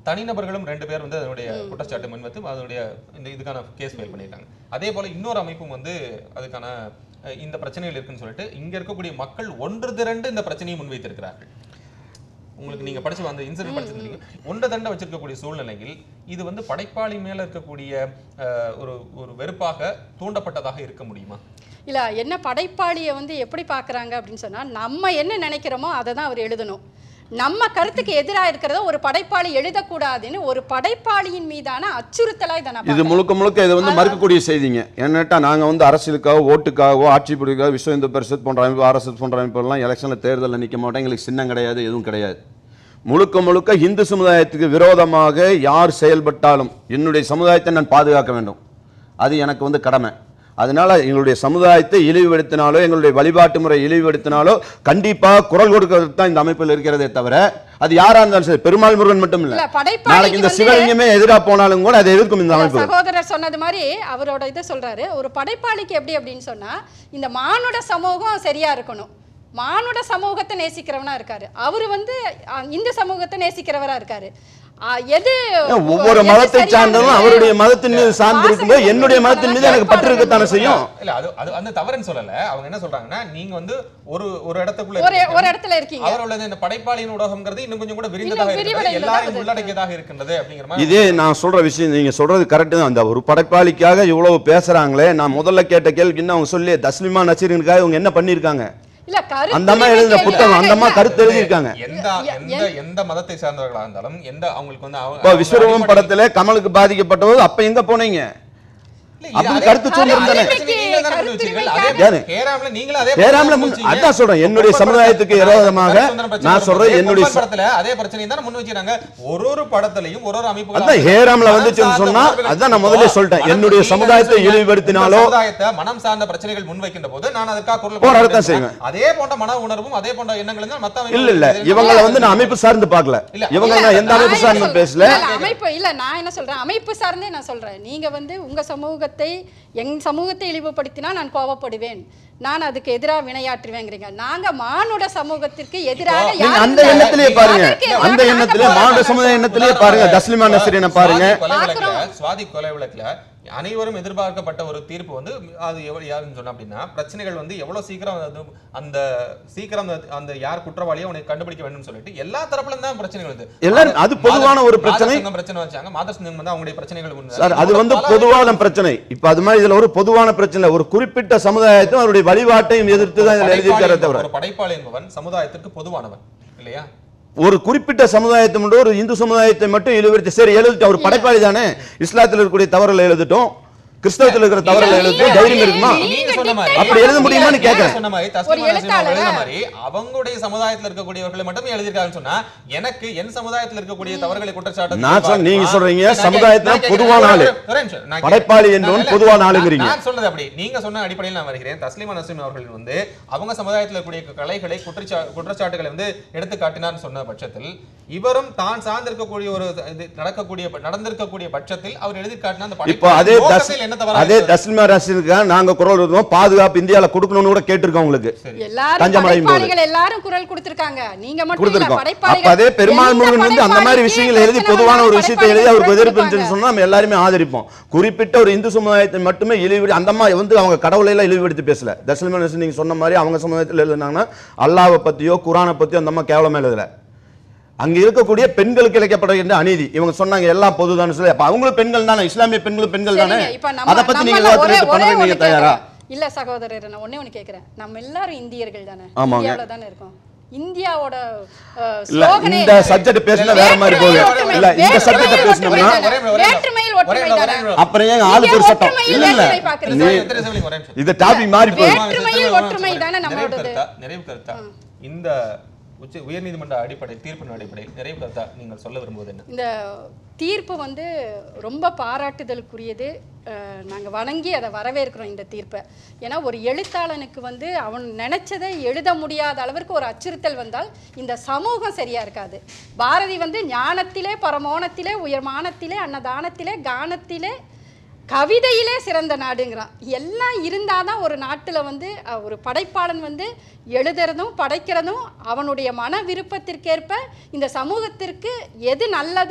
Speaker 1: தனிநபர்களும் ரெண்டு பேர் வந்து அதனுடைய குற்றச்சாட்டு முன்வைத்து அதனுடைய இந்த இதுக்கான கேஸ் ஃபைல் பண்ணியிருக்காங்க அதே போல இன்னொரு அமைப்பும் வந்து அதுக்கான அஹ், இந்த பிரச்சனைகள் இருக்குன்னு சொல்லிட்டு இங்க இருக்கக்கூடிய மக்கள் ஒன்று திரண்டு இந்த பிரச்சனையை முன்வைத்திருக்கிறார்கள் உங்களுக்கு நீங்க படிச்சு அந்த இன்சிடென்ட் படிச்சிருந்தீங்க ஒன்று தண்டை வச்சிருக்கக்கூடிய சூழ்நிலையில் இது வந்து படைப்பாளி மேல இருக்கக்கூடிய அஹ், ஒரு ஒரு வெறுப்பாக தூண்டப்பட்டதாக இருக்க முடியுமா
Speaker 2: இல்ல என்ன படைப்பாளியை வந்து எப்படி பார்க்கறாங்க அப்படின்னு சொன்னா நம்ம என்ன நினைக்கிறோமோ அதை தான் அவர் எழுதணும் நம்ம கருத்துக்கு எதிராக இருக்கிறத ஒரு படைப்பாளி எழுதக்கூடாதுன்னு ஒரு படைப்பாளியின் மீதான அச்சுறுத்தலா இதை நான்
Speaker 3: இது
Speaker 2: பார்க்கறேன்.
Speaker 3: முழுக்க முழுக்க இது வந்து மறுக்கக்கூடிய செய்திங்க என்னட்டா நாங்க வந்து அரசியலுக்காக ஓட்டுக்காகவோ ஆட்சி பிடிக்காக விஸ்வ இந்து பரிஷத் போன்ற அமைப்பு ஆர்எஸ்எஸ் போன்ற அமைப்புகள்லாம் எலெக்ஷன்ல தேர்தலில் நிக்க மாட்டோம் எங்களுக்கு சின்னம் கிடையாது எதுவும் கிடையாது முழுக்க முழுக்க இந்து சமுதாயத்துக்கு விரோதமாக யார் செயல்பட்டாலும் என்னுடைய சமுதாயத்தை நான் பாதுகாக்க வேண்டும் அது எனக்கு வந்து கடமை அதனால எங்களுடைய சமுதாயத்தை இழிவுபடுத்தினாலோ எங்களுடைய வழிபாட்டு முறை இழிவுபடுத்தினாலோ கண்டிப்பாக குரல் கொடுக்கிறது தான் இந்த அமைப்பில் இருக்கிறதே தவிர அது யாரா இருந்தாலும் சரி பெருமாள் முருகன் மட்டும்
Speaker 2: இல்ல,
Speaker 3: இல்ல
Speaker 2: படைப்பாளிக்கு
Speaker 3: நாளைக்கு இந்த
Speaker 2: வந்து-
Speaker 3: சிவலிங்கமே எதிராக போனாலும் கூட அதை எதிர்க்கும் இந்த
Speaker 2: இல்ல,
Speaker 3: அமைப்பு
Speaker 2: சகோதரர் சொன்னது மாதிரி அவரோட இதை சொல்றாரு ஒரு படைப்பாளிக்கு எப்படி அப்படின்னு சொன்னா இந்த மானுட சமூகம் சரியா இருக்கணும் மானுட சமூகத்தை நேசிக்கிறவனா இருக்காரு அவரு வந்து அஹ், இந்து சமூகத்தை நேசிக்கிறவரா இருக்காரு அஹ், எது
Speaker 3: ஒவ்வொரு
Speaker 2: எது
Speaker 3: மதத்தை
Speaker 2: சரியானது?
Speaker 3: சார்ந்தவரும் அவருடைய மதத்தின் மீது சார்ந்து இருக்கும்போது
Speaker 2: வாசகர்கள்
Speaker 3: என்னுடைய மதத்தின் மீது எனக்கு பற்று இருக்கத்தானே செய்யும்
Speaker 1: இல்ல அது அது அந்த தவறுன்னு சொல்லல அவங்க என்ன சொல்றாங்கன்னா நீங்க வந்து ஒரு ஒரு இடத்துக்குள்ள
Speaker 2: ஒரு
Speaker 1: இருக்கீங்க.
Speaker 2: ஒரு இடத்துல இருக்கீங்க
Speaker 1: அவர் உள்ளது இந்த படைப்பாளியின் ஊடகம்ங்கிறது இன்னும் கொஞ்சம் கூட விரிந்ததாக
Speaker 2: இன்னும்
Speaker 1: இருக்கிறது
Speaker 2: விரிவடைந்ததாக
Speaker 1: எல்லாரையும்
Speaker 2: இருக்கு.
Speaker 1: உள்ளடக்கியதாக இருக்கின்றது அப்படிங்கிற மாதிரி
Speaker 3: இதே நான் சொல்ற விஷயம் நீங்க சொல்றது கரெக்ட் தான் அந்த ஒரு படைப்பாளிக்காக இவ்வளவு பேசுறாங்களே நான் முதல்ல கேட்ட கேள்விக்கு என்ன அவங்க சொல்லி தஸ்லிமா நசீருக்காக இவங்க என்ன பண்ணிருக்காங்க
Speaker 2: இல்ல கருத்து
Speaker 3: அந்த அம்மா எழுதின
Speaker 2: கேள்வி
Speaker 3: புத்தகம் அந்த அம்மா
Speaker 2: இல்ல.
Speaker 3: கருத்து எழுதியிருக்காங்க
Speaker 1: எந்த எந்த எந்த மதத்தை சார்ந்தவர்களா இருந்தாலும் எந்த அவங்களுக்கு வந்து அவங்க-
Speaker 3: இப்போ
Speaker 1: அவங்க
Speaker 3: விஸ்வரூபம்
Speaker 1: அடிப்படை-
Speaker 3: படத்துல கமலுக்கு பாதிக்கப்பட்டது அப்ப எங்க போனீங்க
Speaker 1: இல்ல, இது
Speaker 3: அப்படி
Speaker 1: அதே-
Speaker 3: கருத்து சுதந்திரம்
Speaker 1: அதே
Speaker 3: தானே?
Speaker 1: பிரச்சனை நீங்களும் தானே முன் வச்சீர்கள். அதே
Speaker 3: யாரு?
Speaker 1: கேராம்ல நீங்களும் அதே
Speaker 3: கேராம்ல
Speaker 1: பிரச்சனை
Speaker 3: முன்-
Speaker 1: வச்சீங்க.
Speaker 3: அதான் சொல்றேன், என்னுடைய
Speaker 1: பொம்மன்
Speaker 3: சமுதாயத்துக்கு
Speaker 1: படத்துல
Speaker 3: விரோதமாக
Speaker 1: கருத்து சுதந்திரம் பிரச்சனை
Speaker 3: நான் சொல்றேன்,
Speaker 1: வரும்போது
Speaker 3: என்னுடைய
Speaker 1: பொம்மன் படத்துல அதே பிரச்சனையை தான் முன் வச்சிருக்காங்க ஒரு ஒரு படத்துலயும் ஒரு ஒரு அமைப்புகள்
Speaker 3: அதான் ஹேராம்ல வந்துச்சுன்னு சொன்னா அதான் நான் முதல்ல சொல்லிட்டேன் என்னுடைய சமுதாயத்தை இழிவுபடுத்தினாலோ
Speaker 1: சமுதாயத்தை மனம் சார்ந்த பிரச்சனைகள் முன்வைக்கின்ற போது நான் அதற்காக குரல்
Speaker 3: போராடத்தான்
Speaker 1: கொடுக்கிறேன்.
Speaker 3: செய்வேன்.
Speaker 1: அதே போன்ற மன உணர்வும் அதே போன்ற எண்ணங்களும் தான் மத்த
Speaker 3: இல்ல இல்ல
Speaker 1: அமைப்புகள்
Speaker 3: இவங்களை வந்து நான் அமைப்பு சார்ந்து பார்க்கல
Speaker 1: இல்ல,
Speaker 3: இவங்க
Speaker 2: இல்ல,
Speaker 3: நான் எந்த அமைப்பு
Speaker 2: நான் என்ன
Speaker 3: சார்ந்து
Speaker 2: சொல்றேன்?
Speaker 3: பேசல
Speaker 2: இல்ல, அமைப்பு இல்ல நான் என்ன சொல்றேன் அமைப்பு சார்ந்தே நான் சொல்றேன் நீங்க வந்து உங்க சமூகத்தை எங் சமூகத்தை இழிவுபடுத்தினா நான் கோவப்படுவேன் நான் அதுக்கு எதிராக வினையாற்றுவேங்கிறீங்க நாங்க மானுட சமூகத்திற்கு எதிராக
Speaker 1: இப்போ
Speaker 3: நீங்க
Speaker 2: யாரும்
Speaker 3: அந்த
Speaker 2: இல்ல.
Speaker 3: எண்ணத்திலேயே பாருங்க
Speaker 2: அதற்கு
Speaker 3: அந்த
Speaker 2: எதிராக
Speaker 3: எண்ணத்திலே
Speaker 2: நாங்க
Speaker 3: மாவட்ட
Speaker 2: போராடுறோம்.
Speaker 3: சமுதாய எண்ணத்திலேயே பாருங்க தஸ்லிமா நசீரனை பாருங்க
Speaker 1: சுவாதி கொலை வழக்குல
Speaker 2: பார்க்கிறோம்.
Speaker 1: சுவாதி கொலை வழக்குல அனைவரும் எதிர்பார்க்கப்பட்ட ஒரு தீர்ப்பு வந்து அது எவ்வளவு யாருன்னு சொன்னா அப்படின்னா பிரச்சனைகள் வந்து எவ்வளவு சீக்கிரம் அது அந்த சீக்கிரம் அந்த- அந்த யார் குற்றவாளியை அவனை கண்டுபிடிக்க வேண்டும் சொல்லிட்டு எல்லா தரப்புல தான் பிரச்சனைகள் வந்து
Speaker 3: எல்லாரும் அது பொதுவான ஒரு பிரச்சனை.
Speaker 1: மாதர் சங்கம் பிரச்சனை வச்சாங்க மாதர் சங்கம் வந்து அவங்களுடைய பிரச்சனைகள் முன்
Speaker 3: சார் அது வந்து
Speaker 1: பல-
Speaker 3: பொதுவான பிரச்சனை இப்ப அது மாதிரி இதுல ஒரு பொதுவான பிரச்சனை ஒரு குறிப்பிட்ட சமுதாயத்தையும் அவருடைய வழிபாட்டையும் எதிர்த்து தான் இதுல
Speaker 1: படைப்பாளி
Speaker 3: எழுதியிருக்காரே
Speaker 1: என்பவன்,
Speaker 3: தவிர
Speaker 1: ஒரு படைப்பாளி என்பவன் சமுதாயத்திற்கு பொதுவானவன் இல்லையா
Speaker 3: ஒரு குறிப்பிட்ட சமுதாயத்தை மட்டும் ஒரு இந்து சமுதாயத்தை மட்டும் இழுவரித்து சரி எழுதிட்டோம் ஒரு படைப்பாளி தானே இஸ்லாத்தில் இருக்கக்கூடிய தவறுகளை எழுதிட்டோம் கிறிஸ்தவத்தில் இருக்கிற தவறுகளை எழுதிட்டோம் தைரியம் இருக்குமா
Speaker 1: நீங்க சொன்ன மாதிரி
Speaker 3: அப்படி எழுத முடியுமான்னு
Speaker 1: நீங்க
Speaker 3: கேட்கிறேன்.
Speaker 1: சொன்ன மாதிரி
Speaker 2: ஒரு
Speaker 1: தஸ்லிமா நஸ்ரீன்
Speaker 2: எழுத்தாளரா?
Speaker 1: எழுதின மாதிரி அவங்களுடைய சமுதாயத்துல இருக்கக்கூடியவர்களை மட்டும் எழுதிருக்காங்கன்னு சொன்னா எனக்கு என் சமுதாயத்துல இருக்கக்கூடிய தவறுகளை குற்றச்சாட்டு
Speaker 3: நான் சொன்ன- நீங்க
Speaker 1: நான்
Speaker 3: சொல்றீங்க,
Speaker 1: கேட்கிறேன்.
Speaker 3: சமுதாயத்துல
Speaker 1: நான் கேட்கிறேன்.
Speaker 3: பொதுவான ஆளு.
Speaker 1: ஒரே நிமிஷம். நான்
Speaker 3: படைப்பாளி
Speaker 1: கேட்கிறேன்.
Speaker 3: என்பவன்
Speaker 1: நான்
Speaker 3: பொதுவான
Speaker 1: நான்
Speaker 3: ஆளுங்கிறீங்க.
Speaker 1: நான் சொல்றது அப்படி நீங்க சொன்ன அடிப்படையில் நான் வருகிறேன் தஸ்லிமா நஸ்ரீன் அவர்கள் வந்து அவங்க சமுதாயத்துல இருக்கக்கூடிய கலைகளை குற்றச்சா குற்றச்சாட்டுகளை வந்து எடுத்து காட்டினார்னு சொன்ன பட்சத்தில் இவரும் தான் சார்ந்திருக்கக்கூடிய ஒரு இது நடக்கக்கூடிய நடந்திருக்கக்கூடிய பட்சத்தில் அவர் எழுதி காட்டின அந்த
Speaker 3: இப்போ அதே
Speaker 1: படைப்பாளி
Speaker 3: தஸ்
Speaker 1: நோக்கத்தில் என்ன தவறா
Speaker 3: அதே
Speaker 1: இருக்கிறது?
Speaker 3: தஸ்லிமா ரசிகா நாங்க குரல் கொடுத்தோம் பாதுகாப்பு இந்தியால கொடுக்கணும்னு கூட கேட்டிருக்கோம் உங்களுக்கு
Speaker 2: எல்லாரும்
Speaker 3: தஞ்சம் அடையும் போது.
Speaker 2: படைப்பாளிகள் எல்லாரும் குரல் கொடுத்திருக்காங்க நீங்க மட்டும் இல்ல
Speaker 3: கொடுத்திருக்கோம்
Speaker 2: படைப்பாளிகள்
Speaker 3: அப்ப அதே பெருமாள்
Speaker 2: எந்த
Speaker 3: முருகன் வந்து அந்த மாதிரி
Speaker 2: படைப்பாளிக்கு
Speaker 3: விஷயங்களை எழுதி
Speaker 2: பிரச்சனை
Speaker 3: பொதுவான ஒரு
Speaker 2: வந்தாலும்
Speaker 3: விஷயத்தை எழுதி அவருக்கு
Speaker 2: படைப்பாளிகள்
Speaker 3: எதிர்ப்பு
Speaker 2: குரல்
Speaker 3: இருந்துச்சுன்னு சொன்னா நம்ம எல்லாருமே ஆதரிப்போம் குறிப்பிட்ட ஒரு இந்து சமுதாயத்தை மட்டுமே இழிவு அந்த அம்மா வந்து அவங்க கடவுளை எல்லாம் இழிவுபடுத்தி பேசல தஸ்லிமா நஸ்ரீன் நீங்க சொன்ன மாதிரி அவங்க சமுதாயத்தில் எழுதுனாங்கன்னா அல்லாவை பத்தியோ குரானை பத்தியோ அந்த அம்மா கேவலமா எழுதல அங்க இருக்கக்கூடிய பெண்களுக்கு இழைக்கப்படுகின்ற அநீதி இவங்க சொன்னாங்க எல்லாம் பொதுதான்னு சொல்லி அப்ப அவங்களும் பெண்கள் தானே இஸ்லாமிய பெண்களும் பெண்கள் தானே
Speaker 2: சரிங்க, இப்ப நம்ம-
Speaker 3: அதை பத்தி நீங்க
Speaker 2: நம்மள ஒரே-
Speaker 3: விவாதத்தை
Speaker 2: ஒரே
Speaker 3: பண்ண நீங்க
Speaker 2: ஒண்ணு
Speaker 3: தயாரா
Speaker 2: கேக்குறேன். இல்ல சகோதரர் நான் ஒண்ணே ஒண்ணு கேக்குறேன் நம்ம எல்லாரும் இந்தியர்கள் தானே
Speaker 3: ஆமாங்க.
Speaker 2: இந்தியாவுல தானே இருக்கோம் இந்தியாவோட அஹ்,
Speaker 3: இல்ல
Speaker 2: ஸ்லோகனே
Speaker 3: இந்த சப்ஜெக்ட் பேசினா வேற மாதிரி போகுது
Speaker 2: வேற்றுமையில்
Speaker 3: இல்ல இந்த
Speaker 2: வேற்றுமையில்
Speaker 3: சப்ஜெக்ட்
Speaker 2: ஒற்றுமை
Speaker 3: பேசினோம்னா
Speaker 2: தானே.
Speaker 1: ஒரே- ஒரே-
Speaker 2: வேற்றுமையில் ஒற்றுமை
Speaker 1: ஒரே- ஒரே-
Speaker 2: தானே.
Speaker 1: ஒரே-
Speaker 3: அப்புறம் ஏன் ஆளு
Speaker 2: நீங்க
Speaker 3: பேர் சட்டம்
Speaker 2: ஒற்றுமையில்
Speaker 3: இல்ல இல்ல
Speaker 2: வேற்றுமை பார்க்கறீங்க.
Speaker 3: நீ
Speaker 1: திரு சிவலிங்கம், ஒரே நிமிஷம்.
Speaker 3: இந்த டாபிக் மாறி போகுது
Speaker 2: வேற்றுமையில் ஒற்றுமை தானே
Speaker 1: நிறைவு
Speaker 2: நம்மளோடது.
Speaker 1: கருத்தா நிறைவு கருத்தா இந்த உச்ச உயர்நீதிமன்ற அடிப்படை தீர்ப்பின் அடிப்படையில் நிறைவு கருத்தா நீங்கள் சொல்ல விரும்புவது என்ன
Speaker 2: இந்த தீர்ப்பு வந்து ரொம்ப பாராட்டுதலுக்குரியது அஹ், நாங்க வணங்கி அதை வரவேற்கிறோம் இந்த தீர்ப்பை ஏன்னா ஒரு எழுத்தாளனுக்கு வந்து அவன் நினைச்சதை எழுத முடியாத அளவிற்கு ஒரு அச்சுறுத்தல் வந்தால் இந்த சமூகம் சரியா இருக்காது பாரதி வந்து ஞானத்திலே பரமோணத்திலே உயர்மானத்திலே அன்னதானத்திலே கானத்திலே கவிதையிலே சிறந்த நாடுங்கிறான் எல்லாம் இருந்தால் தான் ஒரு நாட்டில் வந்து அஹ், ஒரு படைப்பாளன் வந்து எழுதுறதும் படைக்கிறதும் அவனுடைய மன விருப்பத்திற்கேற்ப இந்த சமூகத்திற்கு எது நல்லதோ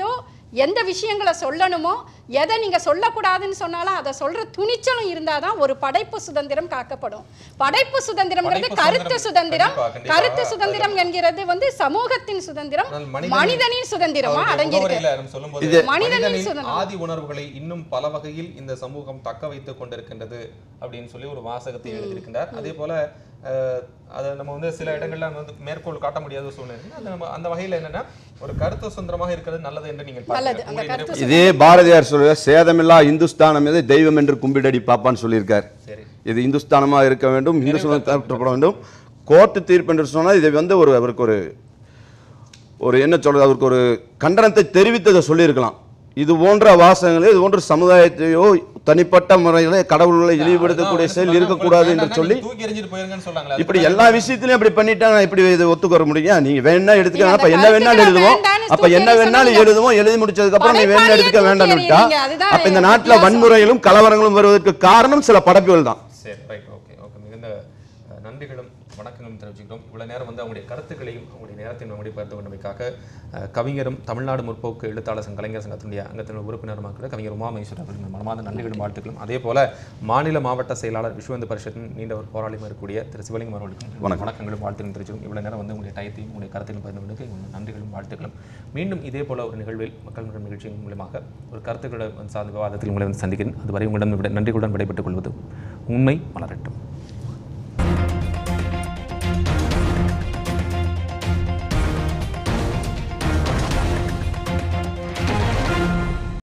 Speaker 2: எந்த விஷயங்களை சொல்லணுமோ எதை நீங்க சொல்லக்கூடாதுன்னு சொன்னாலும் அதை சொல்ற துணிச்சலும் இருந்தாதான் ஒரு படைப்பு சுதந்திரம் காக்கப்படும் படைப்பு சுதந்திரம்ங்கிறது
Speaker 1: படைப்பு
Speaker 2: கருத்து
Speaker 1: சுதந்திரம்
Speaker 2: சுதந்திரம்
Speaker 1: கண்டிப்பா, கண்டிப்பா.
Speaker 2: கருத்து சுதந்திரம் என்கிறது வந்து சமூகத்தின் சுதந்திரம்
Speaker 1: ஆனால் மனிதனின்
Speaker 2: மனிதனின் சுதந்திரமா
Speaker 1: அவருடைய
Speaker 2: அடங்கியிருக்கு
Speaker 1: முகவரியில நம்ம சொல்லும்போது
Speaker 3: இது-
Speaker 2: மனிதனின்
Speaker 1: மனிதனின்
Speaker 2: சுதந்திரம்.
Speaker 1: ஆதி உணர்வுகளை இன்னும் பல வகையில் இந்த சமூகம் தக்க வைத்துக் கொண்டிருக்கின்றது அப்படின்னு சொல்லி ஒரு வாசகத்தை எழுதியிருக்கின்றார் அதே போல அஹ், அதை நம்ம வந்து சில இடங்கள்ல நம்ம வந்து மேற்கோள் காட்ட முடியாத ஒரு சூழ்நிலை இருக்கு. அது நம்ம அந்த வகையில என்னன்னா ஒரு கருத்து சுதந்திரமாக இருக்கிறது நல்லது என்று நீங்கள்
Speaker 2: நல்லது.
Speaker 1: பார்க்கிறீர்கள்.
Speaker 2: அந்த
Speaker 1: உங்களுடைய
Speaker 2: கருத்து
Speaker 1: நிறைவு-
Speaker 3: இதே பாரதியார் சொல்ற சேதமில்லா இந்துஸ்தானம் மீது தெய்வம் என்று கும்பிடடி பாப்பான்னு சொல்லியிருக்கார்
Speaker 1: சரி
Speaker 3: இது இந்துஸ்தானமா இருக்க வேண்டும் இந்து காக்கப்பட வேண்டும் கோர்ட்டு தீர்ப்பு என்று சொன்னால் இதை வந்து ஒரு அவருக்கு ஒரு ஒரு என்ன சொல்றது அவருக்கு ஒரு கண்டனத்தை தெரிவித்ததை சொல்லியிருக்கலாம் இது போன்ற வாசகங்களே இது போன்ற சமுதாயத்தையோ தனிப்பட்ட முறையிலே கடவுள்களை இழிவுபடுத்தக்கூடிய
Speaker 1: அதான்
Speaker 3: செயல்
Speaker 1: வந்து
Speaker 3: இருக்கக்கூடாது
Speaker 1: வேண்டாம்னா
Speaker 3: என்று சொல்லி
Speaker 1: நீங்க தூக்கி எறிஞ்சிட்டு போயிருங்கன்னு சொல்றாங்களே
Speaker 3: இப்படி
Speaker 1: அதுக்கு
Speaker 3: எல்லா விஷயத்திலையும் அப்படி பண்ணிட்டா நான் இப்படி இது ஒத்துக்க வர முடியும் நீங்க வேணா எடுத்துக்க
Speaker 2: நீங்க
Speaker 3: அப்ப
Speaker 2: அந்த
Speaker 3: என்ன வேணாலும்
Speaker 2: கருத்துக்களை
Speaker 3: எழுதுவோம்
Speaker 2: வேண்டான்னு
Speaker 3: அப்ப
Speaker 2: தூக்கி
Speaker 3: என்ன
Speaker 2: எறிய
Speaker 3: வேணாலும்
Speaker 2: சொன்னீங்க.
Speaker 3: எழுதுவோம் எழுதி முடிச்சதுக்கு அப்புறம் நீ வேணா
Speaker 2: படைப்பாளியை
Speaker 3: எடுத்துக்க
Speaker 2: தூக்கி
Speaker 3: வேண்டாம்னுட்டா
Speaker 2: எறியறீங்க. அதுதான்
Speaker 3: அப்ப இந்த நாட்டுல
Speaker 2: வித்தியாசம்.
Speaker 3: வன்முறைகளும் கலவரங்களும் வருவதற்கு காரணம் சில படைப்புகள் தான்
Speaker 1: சரி ரைட் ஓகே ஓகே மிகுந்த அஹ், நன்றிகளும் வணக்கங்களும் தெரிவிச்சுக்கிறோம் இவ்வளவு நேரம் வந்து அவங்களுடைய கருத்துக்களையும் அவங்களுடைய நேரத்தையும் நம்முடைய பகிர்ந்து கொண்டமைக்காக அஹ், கவிஞரும் தமிழ்நாடு முற்போக்கு எழுத்தாளர் சங்க கலைஞர் சங்கத்தினுடைய அங்கத்தினர் உறுப்பினருமாக கூட கவிஞர் உமா மகேஸ்வரர் அவர்கள் மனமார்ந்த நன்றிகளும் வாழ்த்துக்களும் அதே போல மாநில மாவட்ட செயலாளர் விஸ்வந்து பரிஷத்தின் நீண்ட ஒரு போராளியும் இருக்கக்கூடிய திரு சிவலிங்கம் அவர்களுக்கும்
Speaker 3: வணக்கம்.
Speaker 1: வணக்கங்களும் வாழ்த்துகளும் தெரிவிச்சுக்கிறோம் இவ்வளவு நேரம் வந்து உங்களுடைய டயத்தையும் உங்களுடைய கருத்தையும் பகிர்ந்து கொண்டதுக்கு உங்களுக்கு நன்றிகளும் வாழ்த்துக்களும் மீண்டும் இதே போல ஒரு நிகழ்வில் மக்கள் மன்றம் நிகழ்ச்சியின் மூலமாக ஒரு கருத்துக்களை சார்ந்த விவாதத்தில் உங்களை வந்து சந்திக்கிறேன் அதுவரை உங்களிடம் விட- நன்றிகளுடன் விடைபெற்றுக் கொள்வது உண்மை மலரட்டும்